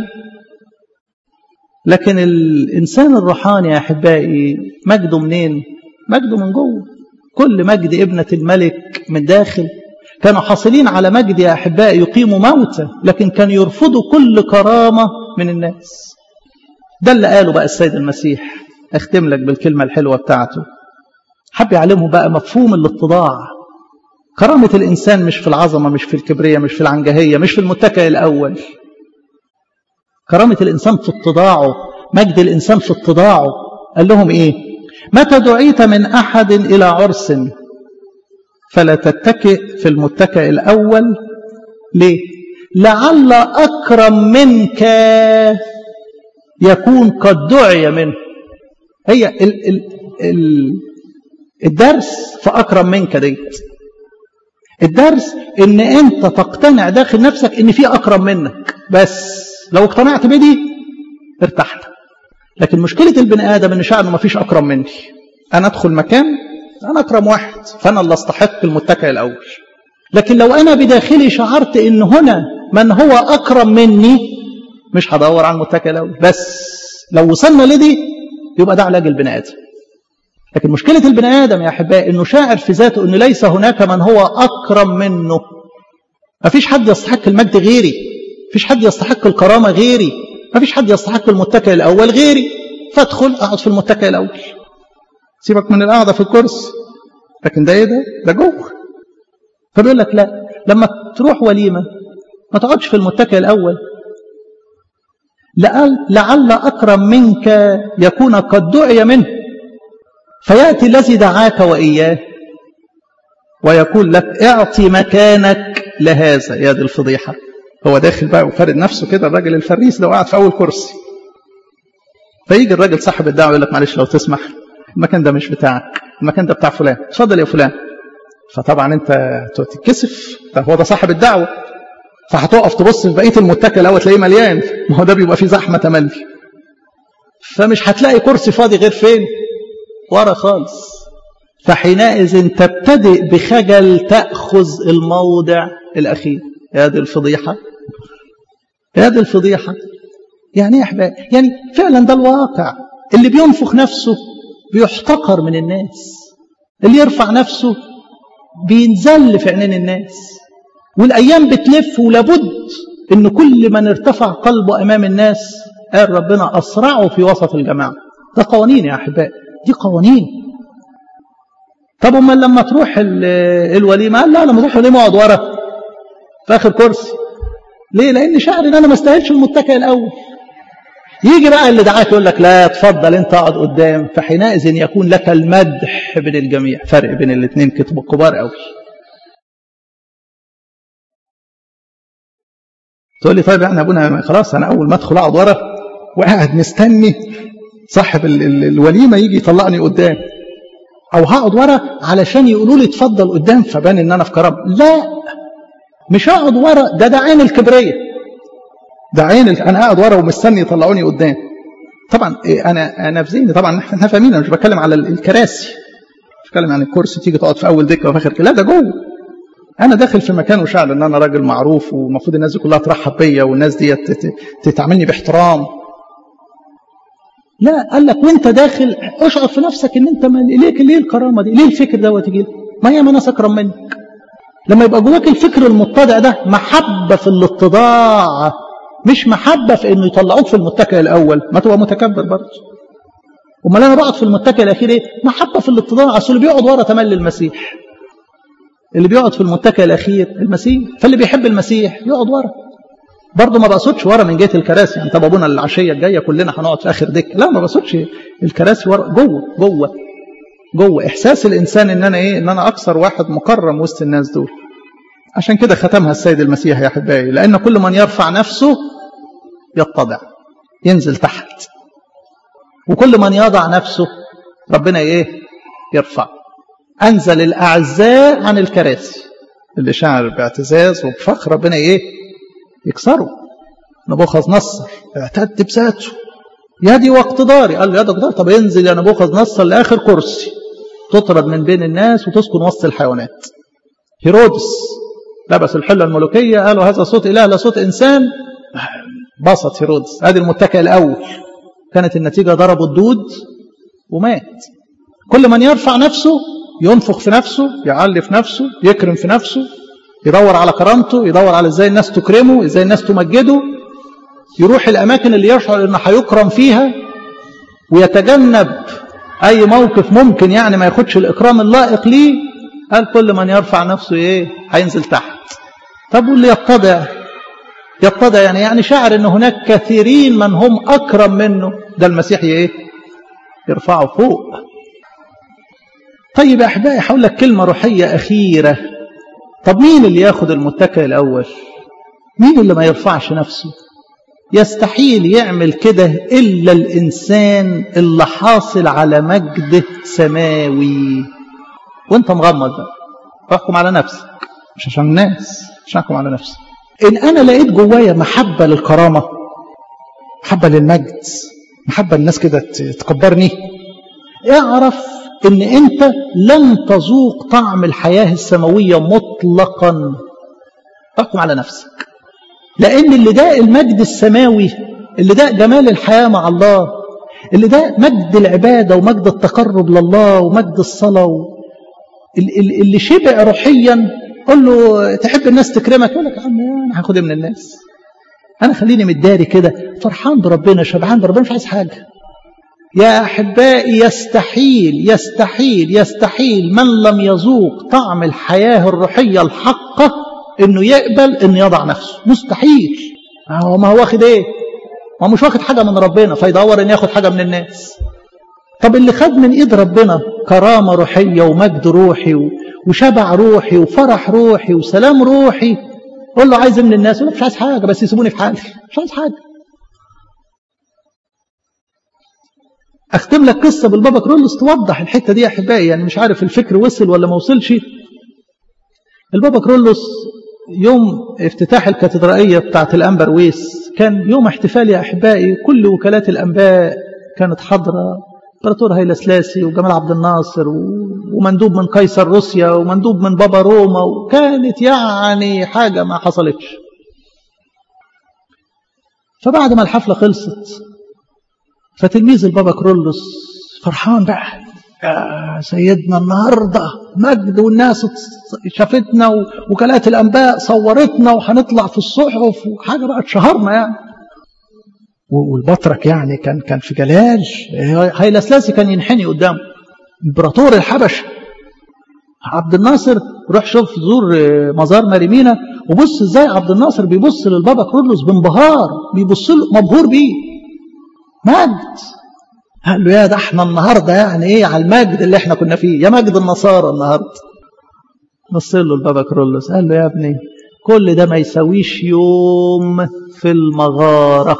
لكن الإنسان الروحاني يا أحبائي مجده منين مجده من جوه كل مجد ابنة الملك من داخل كانوا حاصلين على مجد يا أحبائي يقيموا موتى لكن كانوا يرفضوا كل كرامة من الناس ده اللي قاله بقى السيد المسيح اختم لك بالكلمة الحلوة بتاعته حب يعلمه بقى مفهوم الاتضاع كرامة الإنسان مش في العظمة مش في الكبرية مش في العنجهية مش في المتكئ الأول كرامة الإنسان في اتضاعه مجد الإنسان في اتضاعه قال لهم إيه متى دعيت من أحد إلى عرس فلا تتكئ في المتكئ الأول ليه لعل أكرم منك يكون قد دعي منه هي ال ال ال الدرس فأكرم منك ديت الدرس ان انت تقتنع داخل نفسك ان في اكرم منك بس لو اقتنعت بدي ارتحت لكن مشكلة البني آدم ان شعره ما فيش اكرم مني انا ادخل مكان انا اكرم واحد فانا اللي استحق المتكئ الاول لكن لو انا بداخلي شعرت ان هنا من هو اكرم مني مش هدور على المتكئ الاول بس لو وصلنا لدي يبقى ده علاج البني ادم لكن مشكلة البني آدم يا أحبائي أنه شاعر في ذاته أنه ليس هناك من هو أكرم منه ما فيش حد يستحق المجد غيري فيش حد يستحق الكرامة غيري ما فيش حد يستحق المتكئ الأول غيري فادخل أقعد في المتكئ الأول سيبك من القعدة في الكرسي لكن ده إيه ده؟ ده جوه فبيقول لك لا لما تروح وليمة ما تقعدش في المتكئ الأول لعل أكرم منك يكون قد دعي منه فيأتي الذي دعاك وإياه ويقول لك اعطي مكانك لهذا يا دي الفضيحة هو داخل بقى وفارد نفسه كده الراجل الفريس لو قاعد في أول كرسي فيجي الراجل صاحب الدعوة يقول لك معلش لو تسمح المكان ده مش بتاعك المكان ده بتاع فلان اتفضل يا فلان فطبعا انت تتكسف ده هو ده صاحب الدعوة فهتقف تبص في بقية المتكئ الأول تلاقيه مليان ما هو ده بيبقى فيه زحمة تملي فمش هتلاقي كرسي فاضي غير فين ورا خالص فحينئذ تبتدئ بخجل تأخذ الموضع الأخير يا دي الفضيحة يا دي الفضيحة يعني يا أحباب يعني فعلا ده الواقع اللي بينفخ نفسه بيحتقر من الناس اللي يرفع نفسه بينزل في عينين الناس والايام بتلف ولابد ان كل من ارتفع قلبه امام الناس قال ربنا اسرعه في وسط الجماعه ده قوانين يا احبائي دي قوانين طب امال لما تروح الوليمه قال لا لما تروح الوليمه اقعد ورا في اخر كرسي ليه لان شعر ان انا ما استاهلش المتكئ الاول يجي بقى اللي دعاك يقول لك لا اتفضل انت اقعد قدام فحينئذ يكون لك المدح بين الجميع فرق بين الاثنين كبار قوي تقول لي طيب يعني ابونا خلاص انا اول ما ادخل اقعد ورا وقاعد مستني صاحب ال ال الوليمه يجي يطلعني قدام او هقعد ورا علشان يقولوا لي اتفضل قدام فبان ان انا في كرم لا مش هقعد ورا ده ده عين الكبريه ده عين انا قاعد ورا ومستني يطلعوني قدام طبعا انا انا في ذهني طبعا احنا فاهمين انا مش بتكلم على الكراسي مش بتكلم عن الكرسي تيجي تقعد في اول دكه وفي اخر لا ده جوه انا داخل في مكان وشعر ان انا راجل معروف ومفروض الناس دي كلها ترحب بيا والناس دي تتعاملني باحترام لا قال لك وانت داخل اشعر في نفسك ان انت من ليك ليه الكرامه دي ليه الفكر دوت يجي ما هي ناس اكرم منك لما يبقى جواك الفكر المتضع ده محبه في الاتضاع مش محبه في انه يطلعوك في المتكئ الاول ما تبقى متكبر برضه امال انا بقعد في المتكئ الاخير ايه محبه في الاتضاع اصل اللي بيقعد ورا تملي المسيح اللي بيقعد في المتكئ الاخير المسيح فاللي بيحب المسيح يقعد ورا برضه ما بقصدش ورا من جهه الكراسي يعني طب ابونا العشيه الجايه كلنا هنقعد في اخر دكه لا ما بقصدش الكراسي ورا جوه جوه جوه احساس الانسان ان انا ايه ان انا اكثر واحد مكرم وسط الناس دول عشان كده ختمها السيد المسيح يا احبائي لان كل من يرفع نفسه يتضع ينزل تحت وكل من يضع نفسه ربنا ايه يرفع انزل الاعزاء عن الكراسي اللي شعر باعتزاز وبفخر ربنا ايه يكسره نبوخذ نصر اعتد بذاته يدي واقتداري قال له يدي واقتداري طب انزل يا نبوخذ نصر لاخر كرسي تطرد من بين الناس وتسكن وسط الحيوانات هيرودس لبس الحلة الملوكية قالوا هذا صوت إله لا صوت إنسان بسط هيرودس ادي المتكئ الأول كانت النتيجة ضربوا الدود ومات كل من يرفع نفسه ينفخ في نفسه يعلي في نفسه يكرم في نفسه يدور على كرامته يدور على ازاي الناس تكرمه ازاي الناس تمجده يروح الاماكن اللي يشعر انه هيكرم فيها ويتجنب اي موقف ممكن يعني ما ياخدش الاكرام اللائق ليه قال كل من يرفع نفسه ايه هينزل تحت طب واللي يتضع يتضع يعني يعني شعر ان هناك كثيرين من هم اكرم منه ده المسيح ايه يرفعه فوق طيب يا احبائي هقول لك كلمه روحيه اخيره طب مين اللي ياخد المتكئ الاول مين اللي ما يرفعش نفسه يستحيل يعمل كده الا الانسان اللي حاصل على مجد سماوي وانت مغمض بقى احكم على نفسك مش عشان الناس مش احكم على نفسي ان انا لقيت جوايا محبه للكرامه محبه للمجد محبه الناس كده تكبرني اعرف ان انت لن تذوق طعم الحياه السماويه مطلقا احكم على نفسك لان اللي ده المجد السماوي اللي ده جمال الحياه مع الله اللي ده مجد العباده ومجد التقرب لله ومجد الصلاه اللي شبع روحيا قول له تحب الناس تكرمك يقول لك يا عم انا هاخد من الناس انا خليني متداري كده فرحان بربنا شبعان بربنا مش عايز حاجه يا احبائي يستحيل يستحيل يستحيل من لم يذوق طعم الحياه الروحيه الحقه انه يقبل انه يضع نفسه مستحيل هو ما هو واخد ايه ما مش واخد حاجه من ربنا فيدور ان ياخد حاجه من الناس طب اللي خد من ايد ربنا كرامه روحيه ومجد روحي وشبع روحي وفرح روحي وسلام روحي قول له عايز من الناس يقول مش عايز حاجه بس يسيبوني في حالي مش عايز حاجه اختم لك قصه بالبابا كرولوس توضح الحته دي يا احبائي يعني مش عارف الفكر وصل ولا ما وصلش البابا كرولوس يوم افتتاح الكاتدرائيه بتاعت الانبرويس كان يوم احتفال يا احبائي كل وكالات الانباء كانت حاضره امبراطور هيلا سلاسي وجمال عبد الناصر ومندوب من قيصر روسيا ومندوب من بابا روما وكانت يعني حاجه ما حصلتش فبعد ما الحفله خلصت فتلميذ البابا كرولوس فرحان بقى يا سيدنا النهارده مجد والناس شافتنا وكالات الانباء صورتنا وهنطلع في الصحف وحاجه بقى اتشهرنا يعني والبطرك يعني كان كان في جلال هايلا سلاسي كان ينحني قدامه امبراطور الحبشه عبد الناصر روح شوف زور مزار مريمينا وبص ازاي عبد الناصر بيبص للبابا كرولوس بانبهار بيبص له مبهور بيه مجد قال له يا ده احنا النهارده يعني ايه على المجد اللي احنا كنا فيه يا مجد النصارى النهارده بص له البابا كرولوس قال له يا ابني كل ده ما يساويش يوم في المغاره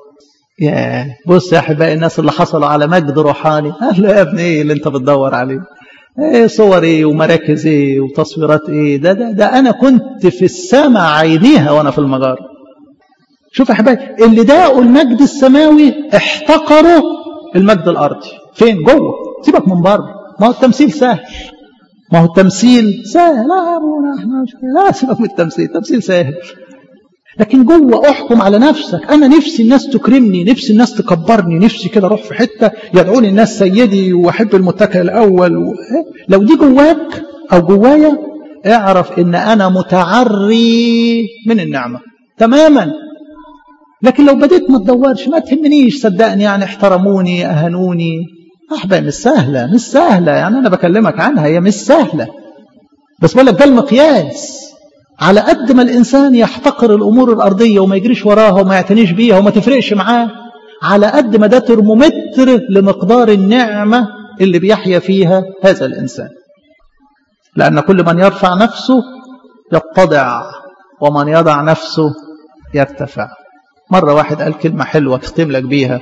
يا بص يا احبائي الناس اللي حصلوا على مجد روحاني قال له يا ابني ايه اللي انت بتدور عليه ايه صور ايه ومراكز ايه وتصويرات ايه ده ده ده انا كنت في السماء عينيها وانا في المغاره شوف يا احبائي اللي داقوا المجد السماوي احتقروا المجد الارضي فين جوه سيبك من بره ما هو التمثيل سهل ما هو التمثيل سهل لا يا ابونا احنا لا سيبك من التمثيل التمثيل سهل لكن جوه احكم على نفسك انا نفسي الناس تكرمني نفسي الناس تكبرني نفسي كده اروح في حته يدعوني الناس سيدي واحب المتكئ الاول و... لو دي جواك او جوايا اعرف ان انا متعري من النعمه تماما لكن لو بديت ما تدورش ما تهمنيش صدقني يعني احترموني اهانوني احبائي مش سهله مش سهله يعني انا بكلمك عنها هي مش سهله بس بقول لك ده المقياس على قد ما الإنسان يحتقر الأمور الأرضية وما يجريش وراها وما يعتنيش بيها وما تفرقش معاه على قد ما ده ترمومتر لمقدار النعمة اللي بيحيا فيها هذا الإنسان لأن كل من يرفع نفسه يتضع ومن يضع نفسه يرتفع مرة واحد قال كلمة حلوة اختم لك بيها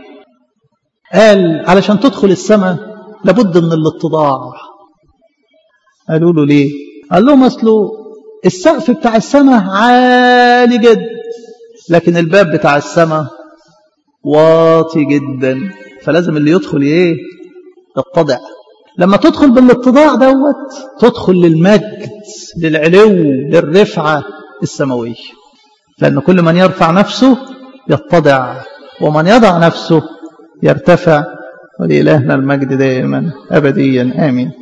قال علشان تدخل السماء لابد من الاتضاع قالوا له ليه قال لهم أصله السقف بتاع السماء عالي جدا لكن الباب بتاع السماء واطي جدا فلازم اللي يدخل ايه يتضع لما تدخل بالاتضاع دوت تدخل للمجد للعلو للرفعة السماوية لأن كل من يرفع نفسه يتضع ومن يضع نفسه يرتفع ولإلهنا المجد دائما أبديا آمين